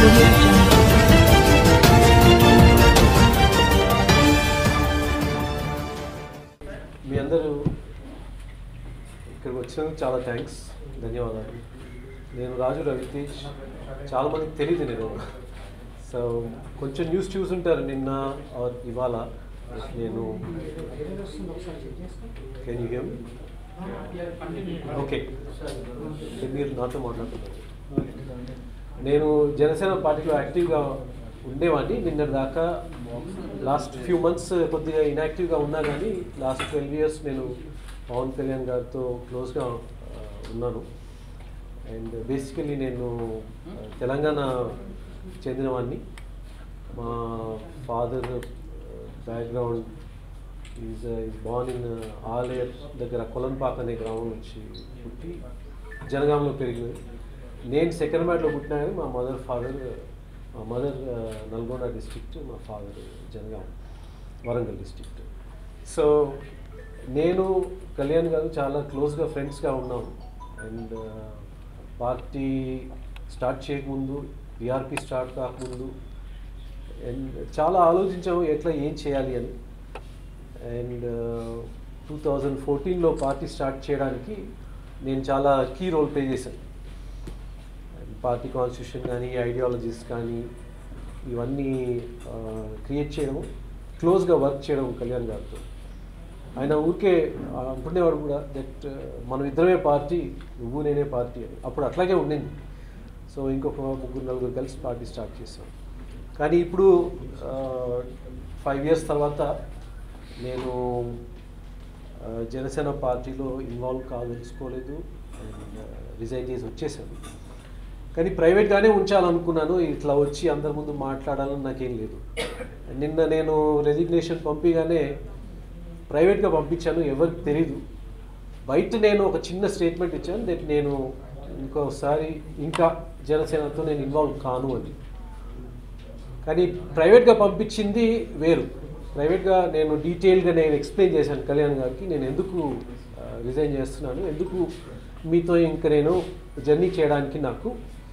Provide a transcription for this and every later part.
audio jungle. మీ అందరూ ఇక్కడికి వచ్చినందుకు చాలా థ్యాంక్స్ ధన్యవాదాలు నేను రాజు రవితేష్ చాలా మందికి తెలియదు నేను సో కొంచెం న్యూస్ చూసుంటారు నిన్న or ఇవాళ నేను కెన్ యూ హియర్ ఓకే మీరు నాతో మాట్లాడుతున్నారు నేను జనసేన పార్టీలో యాక్టివ్గా ఉండేవాడిని నిన్నటి దాకా లాస్ట్ ఫ్యూ మంత్స్ కొద్దిగా ఇన్యాక్టివ్గా ఉన్నా కానీ లాస్ట్ ట్వెల్వ్ ఇయర్స్ నేను పవన్ కళ్యాణ్ గారితో క్లోజ్గా ఉన్నాను అండ్ బేసికలీ నేను ఆ, తెలంగాణ చెందినవాడిని మా father background is is born in Aler దగ్గర కొలంపాక్ అనే గ్రామం నుంచి పుట్టి జనగాంలో పెరిగినది నేను సెకండ్ మ్యాట్లో పుట్టినా కానీ మా మదర్ ఫాదర్ మా మదర్ నల్గొండ డిస్ట్రిక్ట్ మా father Jangaon Warangal district so నేను కళ్యాణ్ గారు చాలా క్లోజ్గా ఫ్రెండ్స్గా ఉన్నాము అండ్ పార్టీ స్టార్ట్ చేయకముందు ఈఆర్పి స్టార్ట్ కాకముందు అండ్ చాలా ఆలోచించాము ఎట్లా ఏం చేయాలి అని అండ్ టూ థౌజండ్ ఫోర్టీన్లో పార్టీ స్టార్ట్ చేయడానికి నేను చాలా కీ రోల్ ప్లే చేశాను పార్టీ కాన్స్టిట్యూషన్ కానీ ఐడియాలజీస్ కానీ ఇవన్నీ క్రియేట్ చేయడం క్లోజ్గా వర్క్ చేయడం కళ్యాణ్ గారితో ఆయన ఊరికే ఆ, అంటునేవాడు కూడా దట్ మనం ఇద్దరమే పార్టీ నువ్వు నేనే పార్టీ అని అప్పుడు అట్లాగే ఉండింది సో ఇంకొక ముగ్గురు నలుగురు కలిసి పార్టీ స్టార్ట్ చేసాం కానీ ఇప్పుడు ఫైవ్ ఇయర్స్ తర్వాత నేను ఆ, జనసేన పార్టీలో ఇన్వాల్వ్ కాదలుచుకోలేదు అండ్ రిజైన్ చేసి వచ్చేసాను కానీ ప్రైవేట్గానే ఉంచాలనుకున్నాను ఇట్లా వచ్చి అందరి ముందు మాట్లాడాలని నాకేం లేదు నిన్న నేను రెసిగ్నేషన్ పంపిగానే ప్రైవేట్గా పంపించాను ఎవరికి తెలీదు బయట నేను ఒక చిన్న స్టేట్మెంట్ ఇచ్చాను దట్ నేను ఇంకోసారి ఇంకా జనసేనతో నేను ఇన్వాల్వ్ కాను అని కానీ ప్రైవేట్గా పంపించింది వేరు ప్రైవేట్గా నేను డీటెయిల్గా నేను ఎక్స్ప్లెయిన్ చేశాను కళ్యాణ్ గారికి నేను ఎందుకు రిజైన్ చేస్తున్నాను ఎందుకు మీతో ఇంకా నేను జర్నీ చేయడానికి నాకు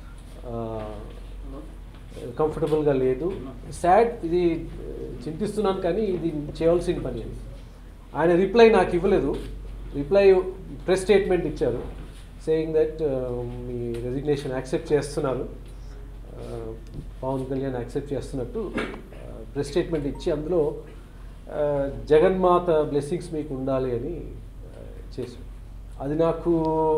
కంఫర్టబుల్గా లేదు సాడ్ ఇది ఆ, చింతిస్తున్నాను కానీ ఇది చేయవలసిన పని అని ఆయన రిప్లై నాకు ఇవ్వలేదు రిప్లై ప్రెస్ స్టేట్మెంట్ ఇచ్చారు సేయింగ్ దట్ మీ రెసిగ్నేషన్ యాక్సెప్ట్ చేస్తున్నారు ఆ, పవన్ కళ్యాణ్ యాక్సెప్ట్ చేస్తున్నట్టు ప్రెస్ స్టేట్మెంట్ ఇచ్చి అందులో ఆ, జగన్మాత బ్లెస్సింగ్స్ మీకు ఉండాలి అని ఆ, చేశారు అది నాకు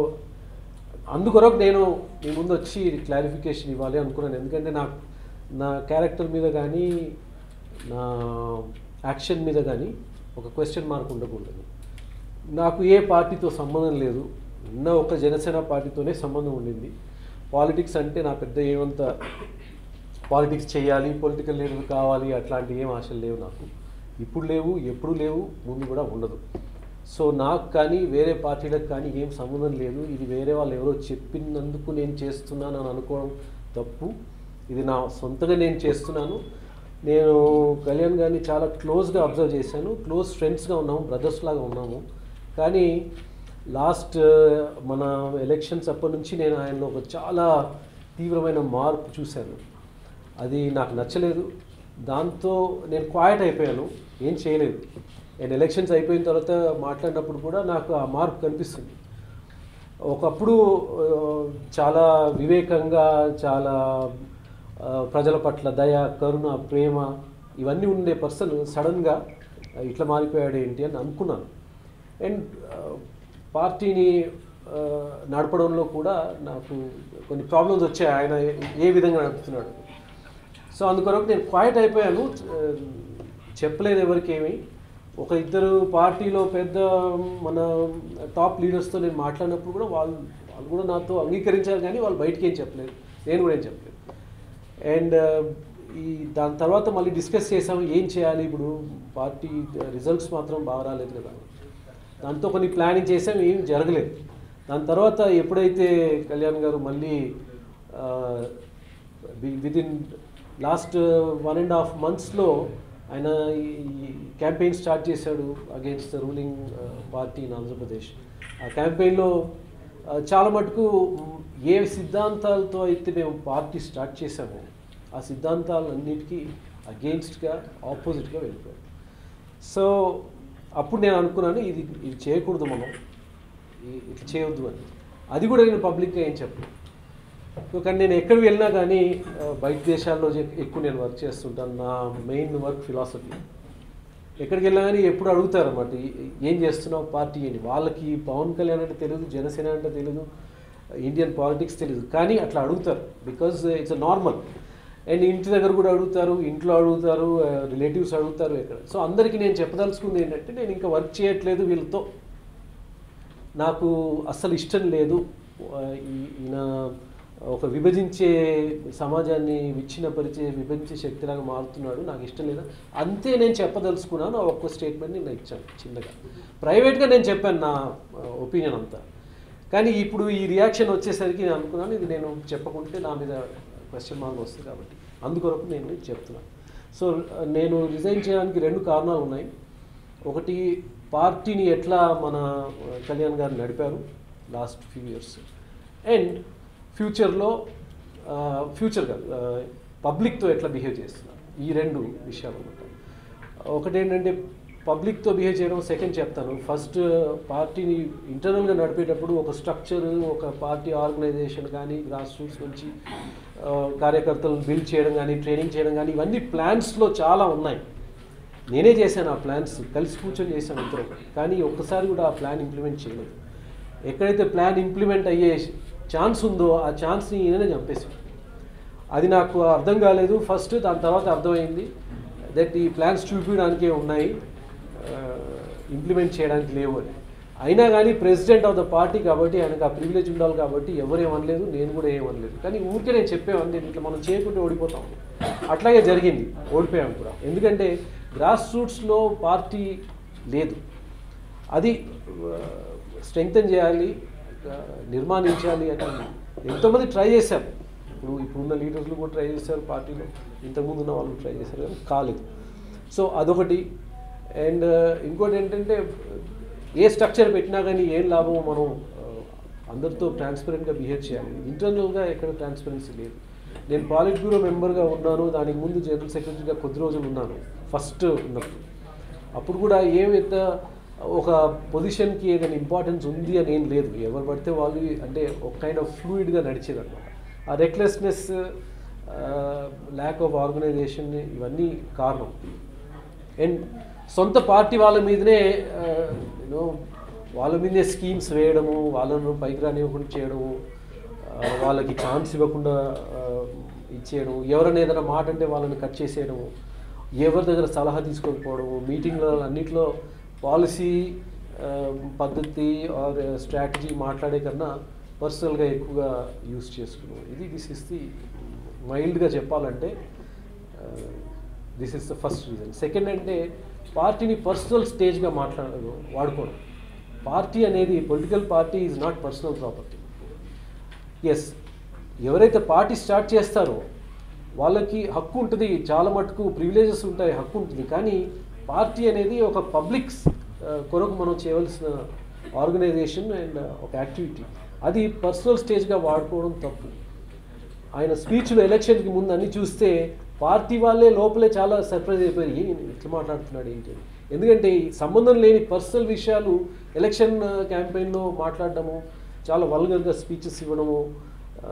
అందుకొరకు నేను మీ ముందు వచ్చి క్లారిఫికేషన్ ఇవ్వాలి అనుకున్నాను ఎందుకంటే నాకు నా క్యారెక్టర్ మీద కానీ నా యాక్షన్ మీద కానీ ఒక క్వశ్చన్ మార్క్ ఉండకూడదు నాకు ఏ పార్టీతో సంబంధం లేదు ఉన్న ఒక జనసేన పార్టీతోనే సంబంధం ఉండింది పాలిటిక్స్ అంటే నా పెద్ద ఏమంత పాలిటిక్స్ చేయాలి పొలిటికల్ లీడర్ కావాలి అట్లాంటి ఏం ఆశలు లేవు నాకు ఇప్పుడు లేవు ఎప్పుడు లేవు ముందు కూడా ఉండదు సో నాకు కానీ వేరే పార్టీలకు కానీ ఏం సంబంధం లేదు ఇది వేరే వాళ్ళు ఎవరో చెప్పినందుకు నేను చేస్తున్నాను అని అనుకోవడం తప్పు ఇది నా సొంతగా నేను చేస్తున్నాను నేను కళ్యాణ్ గారిని చాలా క్లోజ్గా అబ్జర్వ్ చేశాను క్లోజ్ ఫ్రెండ్స్గా ఉన్నాము బ్రదర్స్ లాగా ఉన్నాము కానీ లాస్ట్ మన ఎలక్షన్స్ అప్పటి నుంచి నేను ఆయనలో ఒక చాలా తీవ్రమైన మార్పు చూశాను అది నాకు నచ్చలేదు దాంతో నేను క్వాయిట్ అయిపోయాను ఏం చేయలేదు నేను ఎలక్షన్స్ అయిపోయిన తర్వాత మాట్లాడినప్పుడు కూడా నాకు ఆ మార్పు కనిపిస్తుంది ఒకప్పుడు ఆ, చాలా వివేకంగా చాలా ఆ, ప్రజల పట్ల దయ కరుణ ప్రేమ ఇవన్నీ ఉండే పర్సన్ సడన్గా ఇట్లా మారిపోయాడు ఏంటి అని అనుకున్నాను అండ్ పార్టీని ఆ, నడపడంలో కూడా నాకు కొన్ని ప్రాబ్లమ్స్ వచ్చాయి ఆయన ఏ విధంగా నడుపుతున్నాడు సో అందుకొరకు నేను క్వైట్ అయిపోయాను ఆ, చెప్పలేదు ఎవరికి ఏమి ఒక ఇద్దరు పార్టీలో పెద్ద మన టాప్ లీడర్స్తో నేను మాట్లాడినప్పుడు కూడా వాళ్ళు వాళ్ళు కూడా నాతో అంగీకరించారు కానీ వాళ్ళు బయటికి ఏం చెప్పలేదు నేను కూడా ఏం చెప్పలేదు అండ్ ఈ దాని తర్వాత మళ్ళీ డిస్కస్ చేసాము ఏం చేయాలి ఇప్పుడు పార్టీ రిజల్ట్స్ మాత్రం బాగా రాలేదు కదా దాంతో కొన్ని ప్లానింగ్ చేసాం ఏం జరగలేదు దాని తర్వాత ఎప్పుడైతే కళ్యాణ్ గారు మళ్ళీ within last one and half మంత్స్లో ఆయన ఈ క్యాంపెయిన్ స్టార్ట్ చేశాడు against the ruling party in Andhra Pradesh ఆ క్యాంపెయిన్లో చాలా మటుకు మ్, ఏ సిద్ధాంతాలతో అయితే మేము పార్టీ స్టార్ట్ చేశామో ఆ సిద్ధాంతాలన్నిటికీ అగెయిన్స్ట్గా ఆపోజిట్గా వెళ్ళిపోయారు సో అప్పుడు నేను అనుకున్నాను ఇది ఇది చేయకూడదు మనం ఇ- ఇట్లా చేయొద్దు అని అది కూడా నేను పబ్లిక్గా ఏం చెప్పను సో కానీ నేను ఎక్కడికి వెళ్ళినా కానీ ఆ, బయట దేశాల్లో జె- ఎక్కువ నేను వర్క్ చేస్తుంటాను నా మెయిన్ వర్క్ ఫిలాసఫీ ఎక్కడికి వెళ్ళినా కానీ ఎప్పుడు అడుగుతారు అన్నమాట "ఈ- ఏం చేస్తున్నావు పార్టీ అని వాళ్ళకి పవన్ కళ్యాణ్ అంటే తెలియదు జనసేన అంటే తెలియదు ఇండియన్ పాలిటిక్స్ తెలియదు కానీ అట్లా అడుగుతారు బికాజ్ ఇట్స్ నార్మల్ అండ్ ఇంటి దగ్గర కూడా అడుగుతారు ఇంట్లో అడుగుతారు రిలేటివ్స్ అడుగుతారు ఎక్కడ సో అందరికీ నేను చెప్పదలుచుకుంది ఏంటంటే నేను ఇంకా వర్క్ చేయట్లేదు వీళ్ళతో నాకు అస్సలు ఇష్టం లేదు ఆ, ఈ- ఈయన ఒక విభజించే సమాజాన్ని విచ్ఛిన్నపరిచే విభజించే శక్తిలాగా మారుతున్నాడు నాకు ఇష్టం లేదు అంతే నేను చెప్పదలుచుకున్నాను ఆ ఒక్క స్టేట్మెంట్ నేను ఇచ్చాను చిన్నగా ప్రైవేట్గా నేను చెప్పాను నా ఒపీనియన్ అంతా కానీ ఇప్పుడు ఈ రియాక్షన్ వచ్చేసరికి నేను అనుకున్నాను ఇది నేను చెప్పకుంటే నా మీద క్వశ్చన్ మార్క్ వస్తుంది కాబట్టి అందుకొరకు నేను ఇది చెప్తున్నాను సో నేను రిజైన్ చేయడానికి రెండు కారణాలు ఉన్నాయి ఒకటి పార్టీని ఎట్లా మన కళ్యాణ్ గారు నడిపారు లాస్ట్ ఫ్యూ ఇయర్స్ అండ్ ఫ్యూచర్లో ఫ్యూచర్ కాదు పబ్లిక్తో ఎట్లా బిహేవ్ చేస్తున్నారు ఈ రెండు విషయాలు అనమాట ఒకటేంటంటే పబ్లిక్తో బిహేవ్ చేయడం సెకండ్ చెప్తాను ఫస్ట్ పార్టీని ఇంటర్నల్గా నడిపేటప్పుడు ఒక స్ట్రక్చర్ ఒక పార్టీ ఆర్గనైజేషన్ కానీ గ్రాస్ రూట్స్ నుంచి ఆ, కార్యకర్తలను బిల్డ్ చేయడం కానీ ట్రైనింగ్ చేయడం కానీ ఇవన్నీ ప్లాన్స్లో చాలా ఉన్నాయి నేనే చేశాను ఆ ప్లాన్స్ కలిసి కూర్చొని చేశాను ఇద్దరం కానీ ఒక్కసారి కూడా ఆ ప్లాన్ ఇంప్లిమెంట్ చేయలేదు ఎక్కడైతే ప్లాన్ ఇంప్లిమెంట్ అయ్యే ఛాన్స్ ఉందో ఆ ఛాన్స్ని ఈయననే చంపేశాడు అది నాకు అర్థం కాలేదు ఫస్ట్ దాని తర్వాత అర్థమైంది దట్ ఈ ప్లాన్స్ చూపించడానికే ఉన్నాయి ఇంప్లిమెంట్ చేయడానికి లేవు అని అయినా కానీ ప్రెసిడెంట్ ఆఫ్ ద పార్టీ కాబట్టి ఆయనకు ఆ ప్రివిలేజ్ ఉండాలి కాబట్టి ఎవరు ఏమనలేదు నేను కూడా ఏమనలేదు కానీ ఊరికే నేను చెప్పేవాడిని ఇట్లా మనం చేయకుంటే ఓడిపోతాం అట్లాగే జరిగింది ఓడిపోయాం కూడా ఎందుకంటే గ్రాస్ రూట్స్లో పార్టీ లేదు అది స్ట్రెంగ్తన్ చేయాలి ఆ, నిర్మాణించాలి అని ఎంతోమంది ట్రై చేశారు ఇప్పుడు ఇప్పుడున్న లీడర్లు కూడా ట్రై చేశారు పార్టీలో ఇంతకుముందు ఉన్న వాళ్ళు ట్రై చేశారు కానీ కాలేదు సో అదొకటి అండ్ ఇంకోటి ఏంటంటే ఏ స్ట్రక్చర్ పెట్టినా కానీ ఏం లాభం మనం ఆ, అందరితో ట్రాన్స్పరెంట్గా బిహేవ్ చేయాలి ఇంటర్నల్గా ఎక్కడ ట్రాన్స్పరెన్సీ లేదు నేను పాలిట్ బ్యూరో మెంబర్గా ఉన్నాను దానికి ముందు జనరల్ సెక్రటరీగా కొద్ది రోజులు ఉన్నాను ఫస్ట్ ఉన్నప్పుడు అప్పుడు కూడా ఏమైత ఒక పొజిషన్కి ఏదైనా ఇంపార్టెన్స్ ఉంది అని ఏం లేదు ఎవరు పడితే వాళ్ళు అంటే ఒక కైండ్ ఆఫ్ ఫ్లూయిడ్గా నడిచేది అనమాట ఆ రెక్లెస్నెస్ ల్యాక్ ఆఫ్ ఆర్గనైజేషన్ ఇవన్నీ కారణం అండ్ సొంత పార్టీ వాళ్ళ మీదనే యూనో వాళ్ళ మీదే స్కీమ్స్ వేయడము వాళ్ళను పైకి రానివ్వకుండా చేయడము ఆ, వాళ్ళకి ఛాన్స్ ఇవ్వకుండా ఆ, ఇచ్చేయడం ఎవరైనా ఏదైనా మాట అంటే వాళ్ళని కట్ చేసేయడము ఎవరి దగ్గర సలహా తీసుకోకపోవడము మీటింగ్లో అన్నిట్లో పాలసీ పద్ధతి ఆర్ స్ట్రాటజీ మాట్లాడే కన్నా పర్సనల్గా ఎక్కువగా యూస్ చేసుకున్నాం ఇది దిస్ ఇస్ ది మైల్డ్గా చెప్పాలంటే this is the first reason second అంటే పార్టీని పర్సనల్ స్టేజ్గా మాట్లాడ వాడుకోవడం పార్టీ అనేది political party is not personal property yes ఎవరైతే పార్టీ స్టార్ట్ చేస్తారో వాళ్ళకి హక్కు ఉంటుంది చాలా మటుకు ప్రివిలేజెస్ ఉంటాయి హక్కు ఉంటుంది కానీ పార్టీ అనేది ఒక పబ్లిక్ కొరకు మనం చేయవలసిన ఆర్గనైజేషన్ అండ్ ఒక యాక్టివిటీ అది పర్సనల్ స్టేజ్గా వాడుకోవడం తప్పు ఆయన స్పీచ్లో ఎలక్షన్కి ముందు అన్ని చూస్తే పార్టీ వాళ్ళే లోపలే చాలా సర్ప్రైజ్ అయిపోయారు "ఏ, ఈయన ఇట్లా మాట్లాడుతున్నాడు ఏంటి అని." ఎందుకంటే ఈ సంబంధం లేని పర్సనల్ విషయాలు ఎలక్షన్ క్యాంపెయిన్లో మాట్లాడడము చాలా వల్గర్గా స్పీచెస్ ఇవ్వడము ఆ,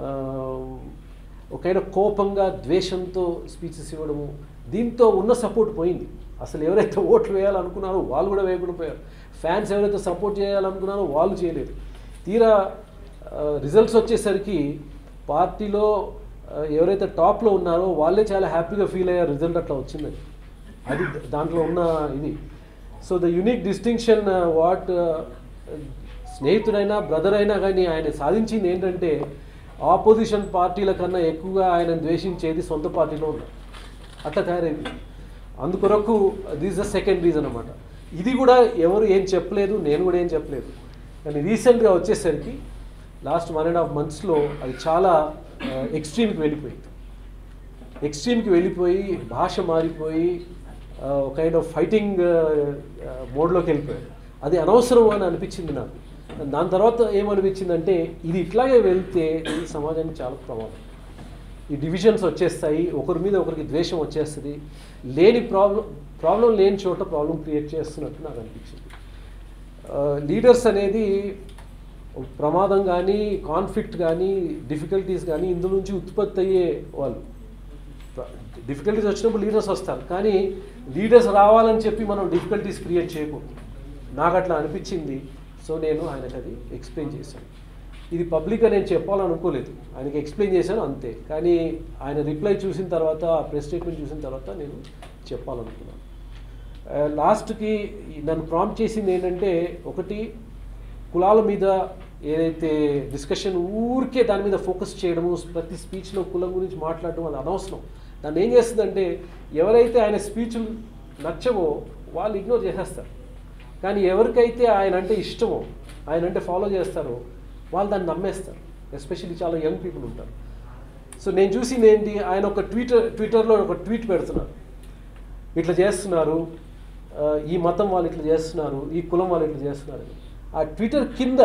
ఒకైనా కోపంగా ద్వేషంతో స్పీచెస్ ఇవ్వడము దీంతో ఉన్న సపోర్ట్ పోయింది అసలు ఎవరైతే ఓట్లు వేయాలనుకున్నారో వాళ్ళు కూడా వేయకుండా పోయారు ఫ్యాన్స్ ఎవరైతే సపోర్ట్ చేయాలనుకున్నారో వాళ్ళు చేయలేదు తీరా రిజల్ట్స్ వచ్చేసరికి పార్టీలో ఆ, ఎవరైతే టాప్లో ఉన్నారో వాళ్ళే చాలా హ్యాపీగా ఫీల్ అయ్యారు రిజల్ట్ అట్లా వచ్చిందని అది ద- దాంట్లో ఉన్న ఇది so the unique distinction what స్నేహితుడైనా బ్రదర్ అయినా కానీ ఆయన సాధించింది ఏంటంటే ఆపోజిషన్ పార్టీల కన్నా ఎక్కువగా ఆయన ద్వేషించేది సొంత పార్టీలో ఉన్నారు అట్లా తయారైంది అందుకొరకు దిస్ ద సెకండ్ రీజన్ అనమాట ఇది కూడా ఎవరు ఏం చెప్పలేదు నేను కూడా ఏం చెప్పలేదు కానీ రీసెంట్గా వచ్చేసరికి లాస్ట్ వన్ అండ్ హాఫ్ మంత్స్లో అది చాలా ఎక్స్ట్రీమ్కి వెళ్ళిపోయింది ఎక్స్ట్రీమ్కి వెళ్ళిపోయి భాష మారిపోయి ఆ, ఒక కైండ్ ఆఫ్ ఫైటింగ్ మోడ్లోకి వెళ్ళిపోయారు అది అనవసరం అని అనిపించింది నాకు దాని తర్వాత ఏమనిపించిందంటే ఇది ఇట్లాగే వెళ్తే ఇది సమాజానికి చాలా ప్రమాదం ఈ డివిజన్స్ వచ్చేస్తాయి ఒకరి మీద ఒకరికి ద్వేషం వచ్చేస్తుంది లేని ప్రాబ్లం ప్రాబ్లం లేని చోట ప్రాబ్లం క్రియేట్ చేస్తున్నట్టు నాకు అనిపించింది లీడర్స్ అనేది ఒక ప్రమాదం కానీ కాన్ఫ్లిక్ట్ కానీ డిఫికల్టీస్ కానీ ఇందులో నుంచి ఉత్పత్తి అయ్యే వాళ్ళు డిఫికల్టీస్ వచ్చినప్పుడు లీడర్స్ వస్తారు కానీ లీడర్స్ రావాలని చెప్పి మనం డిఫికల్టీస్ క్రియేట్ చేయకూడదు నాకు అట్లా అనిపించింది సో నేను ఆయనకు అది ఎక్స్ప్లెయిన్ చేశాను ఇది పబ్లిక్గా నేను చెప్పాలనుకోలేదు ఆయనకి ఎక్స్ప్లెయిన్ చేశాను అంతే కానీ ఆయన రిప్లై చూసిన తర్వాత ఆ ప్రెస్ స్టేట్మెంట్ చూసిన తర్వాత నేను చెప్పాలనుకున్నాను ఆ, లాస్ట్కి నన్ను ప్రాంప్ట్ చేసింది ఏంటంటే ఒకటి కులాల మీద ఏదైతే డిస్కషన్ ఊరికే దాని మీద ఫోకస్ చేయడము ప్రతి స్పీచ్లో కులం గురించి మాట్లాడడం అది అనవసరం దాన్ని ఏం చేస్తుందంటే ఎవరైతే ఆయన స్పీచ్లు నచ్చవో వాళ్ళు ఇగ్నోర్ చేసేస్తారు కానీ ఎవరికైతే ఆయన అంటే ఇష్టమో ఆయన అంటే ఫాలో చేస్తారో వాళ్ళు దాన్ని నమ్మేస్తారు ఎస్పెషల్లీ చాలా యంగ్ పీపుల్ ఉంటారు సో నేను చూసింది ఏంటి ఆయన ఒక ట్విట్టర్ ట్విట్టర్లో ఒక ట్వీట్ పెడుతున్నారు ఇట్లా చేస్తున్నారు ఆ, ఈ మతం వాళ్ళు ఇట్లా చేస్తున్నారు ఈ కులం వాళ్ళు ఇట్లా చేస్తున్నారు అని. ఆ ట్విట్టర్ కింద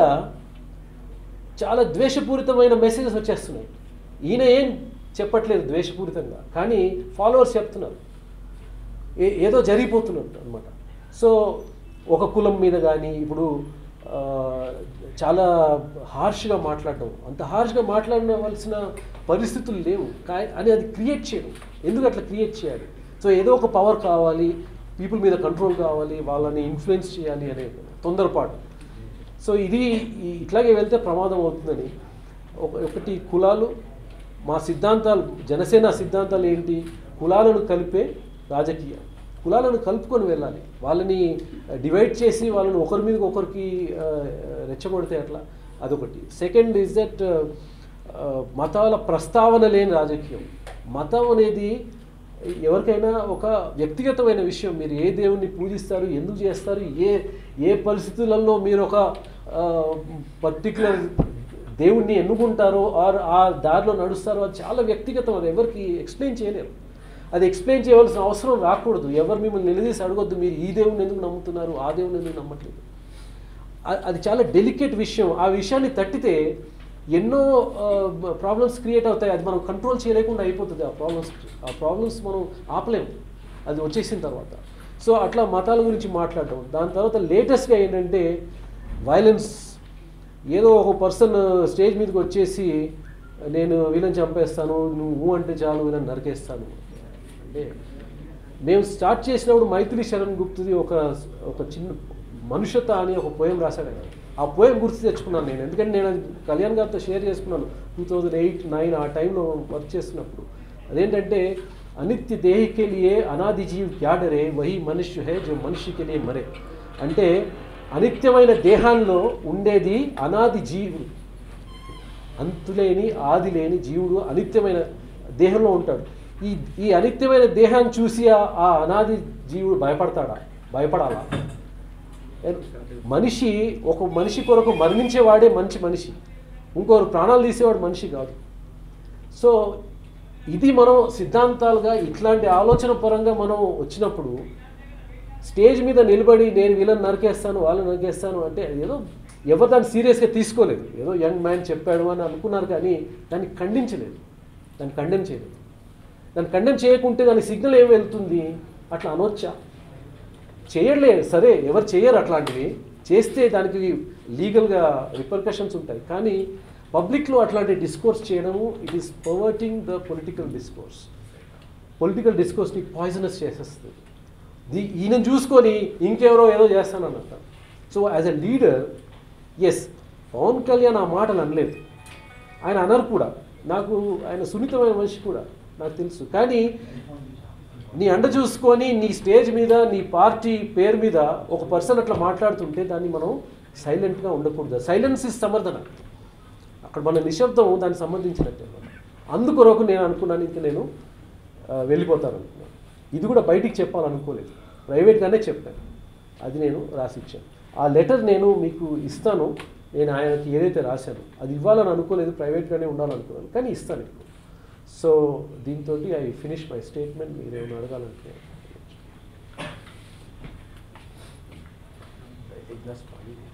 చాలా ద్వేషపూరితమైన మెసేజెస్ వచ్చేస్తున్నాయి ఈయన ఏం చెప్పట్లేదు ద్వేషపూరితంగా కానీ ఫాలోవర్స్ చెప్తున్నారు ఏ ఏదో జరిగిపోతున్నట్టు అనమాట సో ఒక కులం మీద కానీ ఇప్పుడు ఆ, చాలా హార్ష్గా మాట్లాడడం అంత హార్ష్గా మాట్లాడవలసిన పరిస్థితులు లేవు కా- అని అది క్రియేట్ చేయడం ఎందుకు అట్లా క్రియేట్ చేయాలి సో ఏదో ఒక పవర్ కావాలి పీపుల్ మీద కంట్రోల్ కావాలి వాళ్ళని ఇన్ఫ్లుయెన్స్ చేయాలి అనే తొందరపాటు సో ఇది ఈ- ఇట్లాగే వెళ్తే ప్రమాదం అవుతుందని ఒక- ఒకటి కులాలు మా సిద్ధాంతాలు జనసేన సిద్ధాంతాలు ఏంటి కులాలను కలిపే రాజకీయం కులాలను కలుపుకొని వెళ్ళాలి వాళ్ళని డివైడ్ చేసి వాళ్ళని ఒకరి మీద ఒకరికి ఆ, రెచ్చగొడితే అట్లా అదొకటి సెకండ్ ఇస్ దట్ మతాల ప్రస్తావన లేని రాజకీయం మతం అనేది ఎవరికైనా ఒక వ్యక్తిగతమైన విషయం మీరు ఏ దేవుణ్ణి పూజిస్తారు ఎందుకు చేస్తారు ఏ ఏ పరిస్థితులలో మీరు ఒక పర్టికులర్ దేవుణ్ణి ఎన్నుకుంటారో ఆర్ ఆ దారిలో నడుస్తారో అది చాలా వ్యక్తిగతం అది ఎవరికి ఎక్స్ప్లెయిన్ చేయలేరు అది ఎక్స్ప్లెయిన్ చేయవలసిన అవసరం రాకూడదు ఎవరు మిమ్మల్ని నిలదీసి అడగొద్దు మీరు ఈ దేవుని ఎందుకు నమ్ముతున్నారు ఆ దేవుని ఎందుకు నమ్మట్లేదు అ- అది చాలా డెలికేట్ విషయం ఆ విషయాన్ని తట్టితే ఎన్నో ప్రాబ్లమ్స్ క్రియేట్ అవుతాయి అది మనం కంట్రోల్ చేయలేకుండా అయిపోతుంది ఆ ప్రాబ్లమ్స్ ఆ ప్రాబ్లమ్స్ మనం ఆపలేము అది వచ్చేసిన తర్వాత సో అట్లా మతాల గురించి మాట్లాడటం దాని తర్వాత లేటెస్ట్గా ఏంటంటే వైలెన్స్ ఏదో ఒక పర్సన్ స్టేజ్ మీదకి వచ్చేసి నేను వీళ్ళని చంపేస్తాను నువ్వు అంటే చాలు వీళ్ళని నరికేస్తాను అంటే మేము స్టార్ట్ చేసినప్పుడు మైత్రి శరణ్ గుప్తుది ఒక ఒక చిన్న మనుషత అని ఒక పోయం రాశాడు ఆయన ఆ పోయం గుర్తు తెచ్చుకున్నాను నేను ఎందుకంటే నేను అది కళ్యాణ్ గారితో షేర్ చేసుకున్నాను టూ థౌజండ్ ఎయిట్ నైన్ ఆ టైంలో వర్క్ చేస్తున్నప్పుడు అదేంటంటే అనిత్య దేహికే లియే అనాది జీవ్ క్యా డరే వహి మనుష్య హే జో మనిషికి లియే మరే అంటే అనిత్యమైన దేహాల్లో ఉండేది అనాది జీవుడు అంతులేని ఆది లేని జీవుడు అనిత్యమైన దేహంలో ఉంటాడు ఈ ఈ అనిత్యమైన దేహాన్ని చూసి ఆ- ఆ అనాది జీవుడు భయపడతాడా భయపడాలా మనిషి ఒక మనిషి కొరకు మరణించేవాడే మంచి మనిషి ఇంకొకరు ప్రాణాలు తీసేవాడు మనిషి కాదు సో ఇది మనం సిద్ధాంతాలుగా ఇట్లాంటి ఆలోచన పరంగా మనం వచ్చినప్పుడు స్టేజ్ మీద నిలబడి నేను వీళ్ళని నరికేస్తాను వాళ్ళని నరికేస్తాను అంటే ఏదో ఎవరు దాన్ని సీరియస్గా తీసుకోలేదు ఏదో యంగ్ మ్యాన్ చెప్పాడు అని అనుకున్నారు కానీ దాన్ని ఖండించలేదు దాన్ని కండెమ్ చేయలేదు దాన్ని కండెమ్ చేయకుంటే దాని సిగ్నల్ ఏం వెళ్తుంది అట్లా అనొచ్చా చేయట్లేదు సరే ఎవరు చేయరు అట్లాంటివి చేస్తే దానికి లీగల్గా రిపర్కషన్స్ ఉంటాయి కానీ పబ్లిక్లో అట్లాంటి డిస్కోర్స్ చేయడము it is perverting the political discourse political డిస్కోర్స్ని పాయిజనస్ చేసేస్తుంది దీ ఈయన చూసుకొని ఇంకెవరో ఏదో చేస్తానన్నట్ట so as a leader as Pawan Kalyan ఆ మాటలు అనలేదు ఆయన అనరు కూడా నాకు ఆయన సున్నితమైన మనిషి కూడా నాకు తెలుసు కానీ నీ అండ చూసుకొని నీ స్టేజ్ మీద నీ పార్టీ పేరు మీద ఒక పర్సన్ అట్లా మాట్లాడుతుంటే దాన్ని మనం సైలెంట్గా ఉండకూడదు సైలెన్స్ ఇస్ సమర్థన అక్కడ మన నిశ్శబ్దం దానికి సంబంధించినట్టే అందుకొరకు నేను అనుకున్నాను ఇంకా నేను ఆ, వెళ్ళిపోతాను అనుకున్నాను ఇది కూడా బయటికి చెప్పాలనుకోలేదు ప్రైవేట్గానే చెప్పాను అది నేను రాసిచ్చాను ఆ లెటర్ నేను మీకు ఇస్తాను నేను ఆయనకి ఏదైతే రాశానో అది ఇవ్వాలని అనుకోలేదు ప్రైవేట్గానే ఉండాలనుకున్నాను కానీ ఇస్తాను ఇప్పుడు సో దీంతో ఐ ఫినిష్ మై స్టేట్మెంట్ మీరు ఏమైనా అడగాలంటే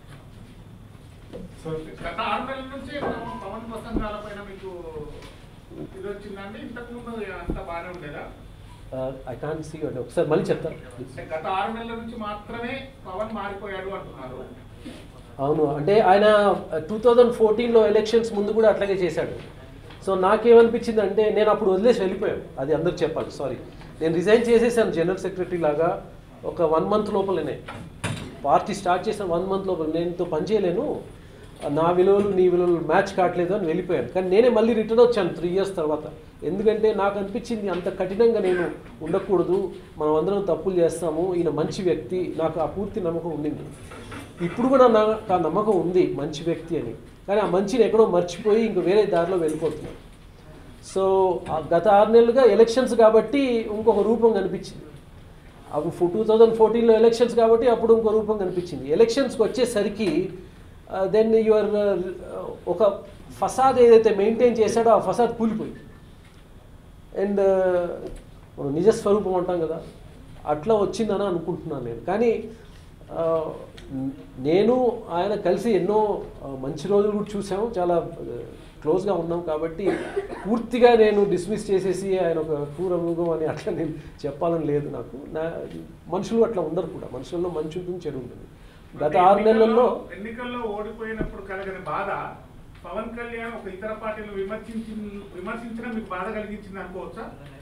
గత ఆరు నెలల నుంచి పవన్ ప్రసంగాల పైన మీకు ఇది వచ్చిందండి ఇంతకు ముందు అంత బాగానే ఉండేదా ఐ కాంట్ సీ అంటే ఒకసారి మళ్ళీ చెప్తాను అంటే గత ఆరు నెలల నుంచి మాత్రమే పవన్ మారిపోయాడు అంటున్నారు అవును అంటే ఆయన టూ థౌజండ్ ఫోర్టీన్లో ఎలక్షన్స్ ముందు కూడా అట్లాగే చేశాడు సో నాకేమనిపించింది అంటే నేను అప్పుడు వదిలేసి వెళ్ళిపోయాను అది అందరికి చెప్పాలి సారీ నేను రిజైన్ చేసేసాను జనరల్ సెక్రటరీ లాగా ఒక వన్ మంత్ లోపలనే పార్టీ స్టార్ట్ చేసిన వన్ మంత్ లోపల నేను ఇంతో పని చేయలేను నా విలువలు నీ విలువలు మ్యాచ్ కావట్లేదు అని వెళ్ళిపోయాను కానీ నేనే మళ్ళీ రిటర్న్ వచ్చాను త్రీ ఇయర్స్ తర్వాత ఎందుకంటే నాకు అనిపించింది అంత కఠినంగా నేను ఉండకూడదు మనం అందరం తప్పులు చేస్తాము ఈయన మంచి వ్యక్తి నాకు ఆ పూర్తి నమ్మకం ఉండింది ఇప్పుడు కూడా నాకు ఆ నమ్మకం ఉంది మంచి వ్యక్తి అని కానీ ఆ మంచిని ఎక్కడో మర్చిపోయి ఇంక వేరే దారిలో వెళ్ళిపోతున్నాను సో ఆ గత ఆరు నెలలుగా ఎలక్షన్స్ కాబట్టి ఇంకొక రూపం కనిపించింది అప్పుడు టూ థౌజండ్ ఫోర్టీన్లో ఎలక్షన్స్ కాబట్టి అప్పుడు ఇంకో రూపం కనిపించింది ఎలక్షన్స్కి వచ్చేసరికి దెన్ యువర్ ఒక ఫసాద్ ఏదైతే మెయింటైన్ చేశాడో ఆ ఫసాద్ కూలిపోయింది అండ్ మనం నిజ స్వరూపం అంటాం కదా అట్లా వచ్చిందని అనుకుంటున్నాను నేను కానీ ఆ, నేను ఆయన కలిసి ఎన్నో ఆ, మంచి రోజులు కూడా చూసాము చాలా క్లోజ్గా ఉన్నాం కాబట్టి పూర్తిగా నేను డిస్మిస్ చేసేసి ఆయన ఒక క్రూరమృగం అని అట్లా నేను చెప్పాలని లేదు నాకు నా మనుషులు అట్లా ఉండరు కూడా మనుషుల్లో మంచి ఉంటుంది చెడు ఉంటుంది గత ఆరు నెలల్లో ఎన్నికల్లో ఓడిపోయినప్పుడు కలిగిన బాధ పవన్ కళ్యాణ్ ఒక ఇతర పార్టీలు విమర్శించి విమర్శించడం మీకు బాధ కలిగించింది అనుకోవచ్చా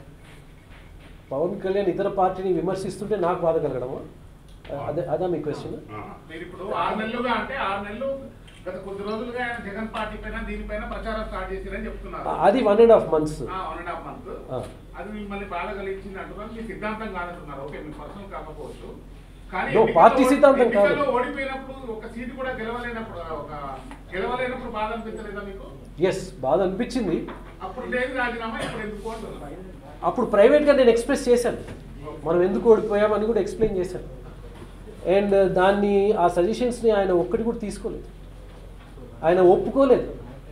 పవన్ కళ్యాణ్ ఇతర పార్టీని విమర్శిస్తుంటే నాకు బాధ కలగడమా అదే అదా మీ క్వశ్చన్ మీరు ఇప్పుడు ఆరు నెలలుగా అంటే ఆరు నెలలు గత కొద్ది రోజులుగా ఆయన జగన్ పార్టీ పైన దీనిపైన ప్రచారం స్టార్ట్ చేశారని చెప్తున్నారు అది one and half months one and half month ఆ. అది మిమ్మల్ని బాధ కలిగించింది అంటున్నారు మీ సిద్ధాంతం కాదంటున్నారు ఓకే మీ పర్సనల్ కాకపోవచ్చు కానీ No, ఎన్నికల్లో పార్టీ ఓడి- సిద్ధాంతం కాదు. ఎన్నికల్లో ఓడిపోయినప్పుడు ఒక సీటు కూడా గెలవలేనప్పుడు ఒక గెలవలేనప్పుడు బాధ అనిపించలేదా మీకు ఎస్ బాధ అనిపించింది అప్పుడు లేదు రాజీనామా ఇప్పుడు ఎందుకు అంటున్నారు అప్పుడు ప్రైవేట్గా నేను ఎక్స్ప్రెస్ చేశాను మనం ఎందుకు ఓడిపోయామని కూడా ఎక్స్ప్లెయిన్ చేశాను అండ్ దాన్ని ఆ సజెషన్స్ని ఆయన ఒక్కటి కూడా తీసుకోలేదు ఆయన ఒప్పుకోలేదు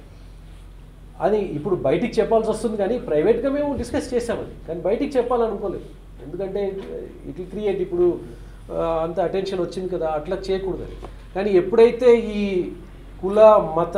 అది ఇప్పుడు బయటికి చెప్పాల్సి వస్తుంది కానీ ప్రైవేట్గా మేము డిస్కస్ చేసామని కానీ బయటికి చెప్పాలనుకోలేదు ఎందుకంటే ఇట్ క్రియేట్ ఇప్పుడు ఆ, అంత అటెన్షన్ వచ్చింది కదా అట్లా చేయకూడదు అది. కానీ ఎప్పుడైతే ఈ కుల మత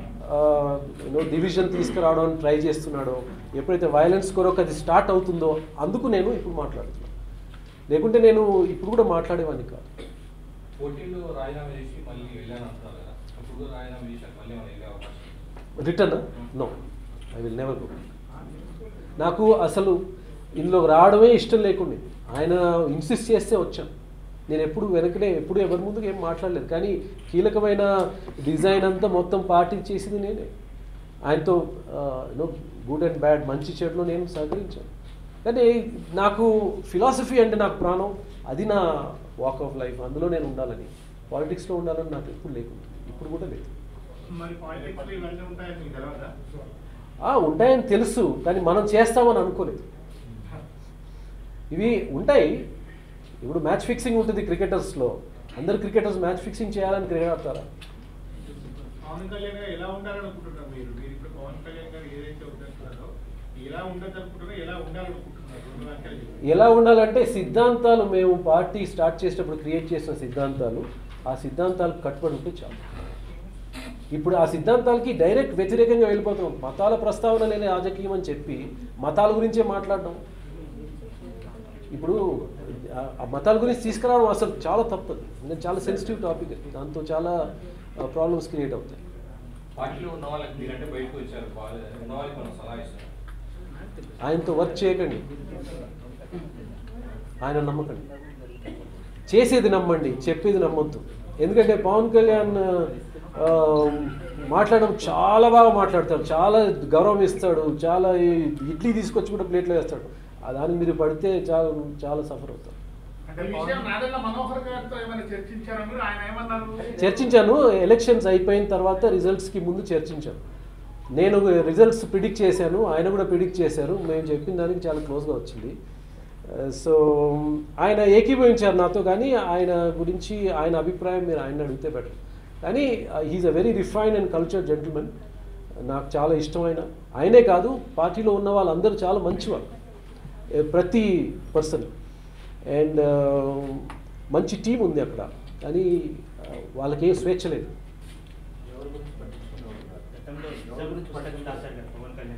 డివిజన్ తీసుకురావడం ట్రై చేస్తున్నాడో ఎప్పుడైతే వైలెన్స్ కొరకు అది స్టార్ట్ అవుతుందో అందుకు నేను ఇప్పుడు మాట్లాడుతున్నాను లేకుంటే నేను ఇప్పుడు కూడా మాట్లాడేవాడిని కాదు పోటీలో రాజీనామా చేసి మళ్ళీ వెళ్ళాను అంటున్నారు కదా అప్పుడు కూడా రాజీనామా చేశాక మళ్ళీ ఏమైనా వెళ్ళే అవకాశం return no I will never go నాకు అసలు ఇందులోకి రావడమే ఇష్టం లేకుండే ఆయన ఇన్సిస్ట్ చేస్తే వచ్చాను నేను ఎప్పుడు వెనకనే ఎప్పుడు ఎవరి ముందుకు ఏం మాట్లాడలేదు కానీ కీలకమైన డిజైన్ అంతా మొత్తం పార్టీ చేసింది నేనే ఆయనతో నో గుడ్ అండ్ బ్యాడ్ మంచి చెడులో నేను సహకరించాను కానీ నాకు ఫిలాసఫీ అంటే నాకు ప్రాణం అది నా వాక్ ఆఫ్ లైఫ్ అందులో నేను ఉండాలని పాలిటిక్స్లో ఉండాలని నాకు ఎప్పుడు లేకుండా ఇప్పుడు కూడా లేదు మరి పాలిటిక్స్ ఇవన్నీ ఉంటాయని మీకు తెలియదా ఆ, ఉంటాయని తెలుసు కానీ మనం చేస్తామని అనుకోలేదు ఇవి ఉంటాయి ఇప్పుడు మ్యాచ్ ఫిక్సింగ్ ఉంటుంది క్రికెటర్స్లో అందరు క్రికెటర్స్ మ్యాచ్ ఫిక్సింగ్ చేయాలని క్రికెట్ ఆడతారా పవన్ కళ్యాణ్ గారు ఎలా ఉండాలనుకుంటున్నారు మీరు మీరు ఇప్పుడు పవన్ కళ్యాణ్ గారు ఏదైతే వద్దంటున్నారో ఎలా ఉండదు అనుకుంటున్నారో ఎలా ఉండాలనుకుంటున్నారు రెండు వ్యాఖ్యలు చెప్పండి. ఎలా ఉండాలంటే సిద్ధాంతాలు మేము పార్టీ స్టార్ట్ చేసేటప్పుడు క్రియేట్ చేసిన సిద్ధాంతాలు ఆ సిద్ధాంతాలకు కట్టుబడి ఉంటే చాలు ఇప్పుడు ఆ సిద్ధాంతాలకి డైరెక్ట్ వ్యతిరేకంగా వెళ్ళిపోతున్నాం మతాల ప్రస్తావన లేని రాజకీయం అని చెప్పి మతాల గురించే మాట్లాడడం ఇప్పుడు ఆ- ఆ మతాల గురించి తీసుకురావడం అసలు చాలా తప్పదు ఇంకా చాలా సెన్సిటివ్ టాపిక్ అది దాంతో చాలా ప్రాబ్లమ్స్ క్రియేట్ అవుతాయి పార్టీలో ఉన్న వాళ్ళకి మీరంటే బయటకు వచ్చారు వాళ్ళు ఉన్న వాళ్ళకి మనం సలహా ఇస్తున్నాం ఆయనతో వర్క్ చేయకండి ఆయన నమ్మకండి చేసేది నమ్మండి చెప్పేది నమ్మొద్దు ఎందుకంటే పవన్ కళ్యాణ్ ఆ, మాట్లాడడం చాలా బాగా మాట్లాడతాడు చాలా గౌరవం ఇస్తాడు చాలా ఈ ఇడ్లీ తీసుకొచ్చి కూడా ప్లేట్లో వేస్తాడు ఆ దానికి మీరు పడితే చాలా చాలా సఫర్ అవుతారు అంటే ఈ విషయం నాదెల్ల మనోహర్ గారితో ఏమైనా చర్చించారా మీరు ఆయన ఏమన్నారు చర్చించాను ఎలక్షన్స్ అయిపోయిన తర్వాత రిజల్ట్స్కి ముందు చర్చించాను నేను రిజల్ట్స్ ప్రిడిక్ట్ చేశాను ఆయన కూడా ప్రిడిక్ట్ చేశారు మేము చెప్పిన దానికి చాలా క్లోజ్గా వచ్చింది సో ఆయన ఏకీభవించారు నాతో కానీ ఆయన గురించి ఆయన అభిప్రాయం మీరు ఆయన అడిగితే బెటర్ కానీ he is a very refine and culture gentlemen నాకు చాలా ఇష్టమైన ఆయనే కాదు పార్టీలో ఉన్న వాళ్ళందరూ చాలా మంచివాళ్ళు ఏ, ప్రతి పర్సన్ అండ్ మంచి టీం ఉంది అక్కడ కానీ ఆ, వాళ్ళకి ఏ స్వేచ్ఛ లేదు గతంలో హింస గురించి పట్టకం రాశారు కదా పవన్ కళ్యాణ్ గారు.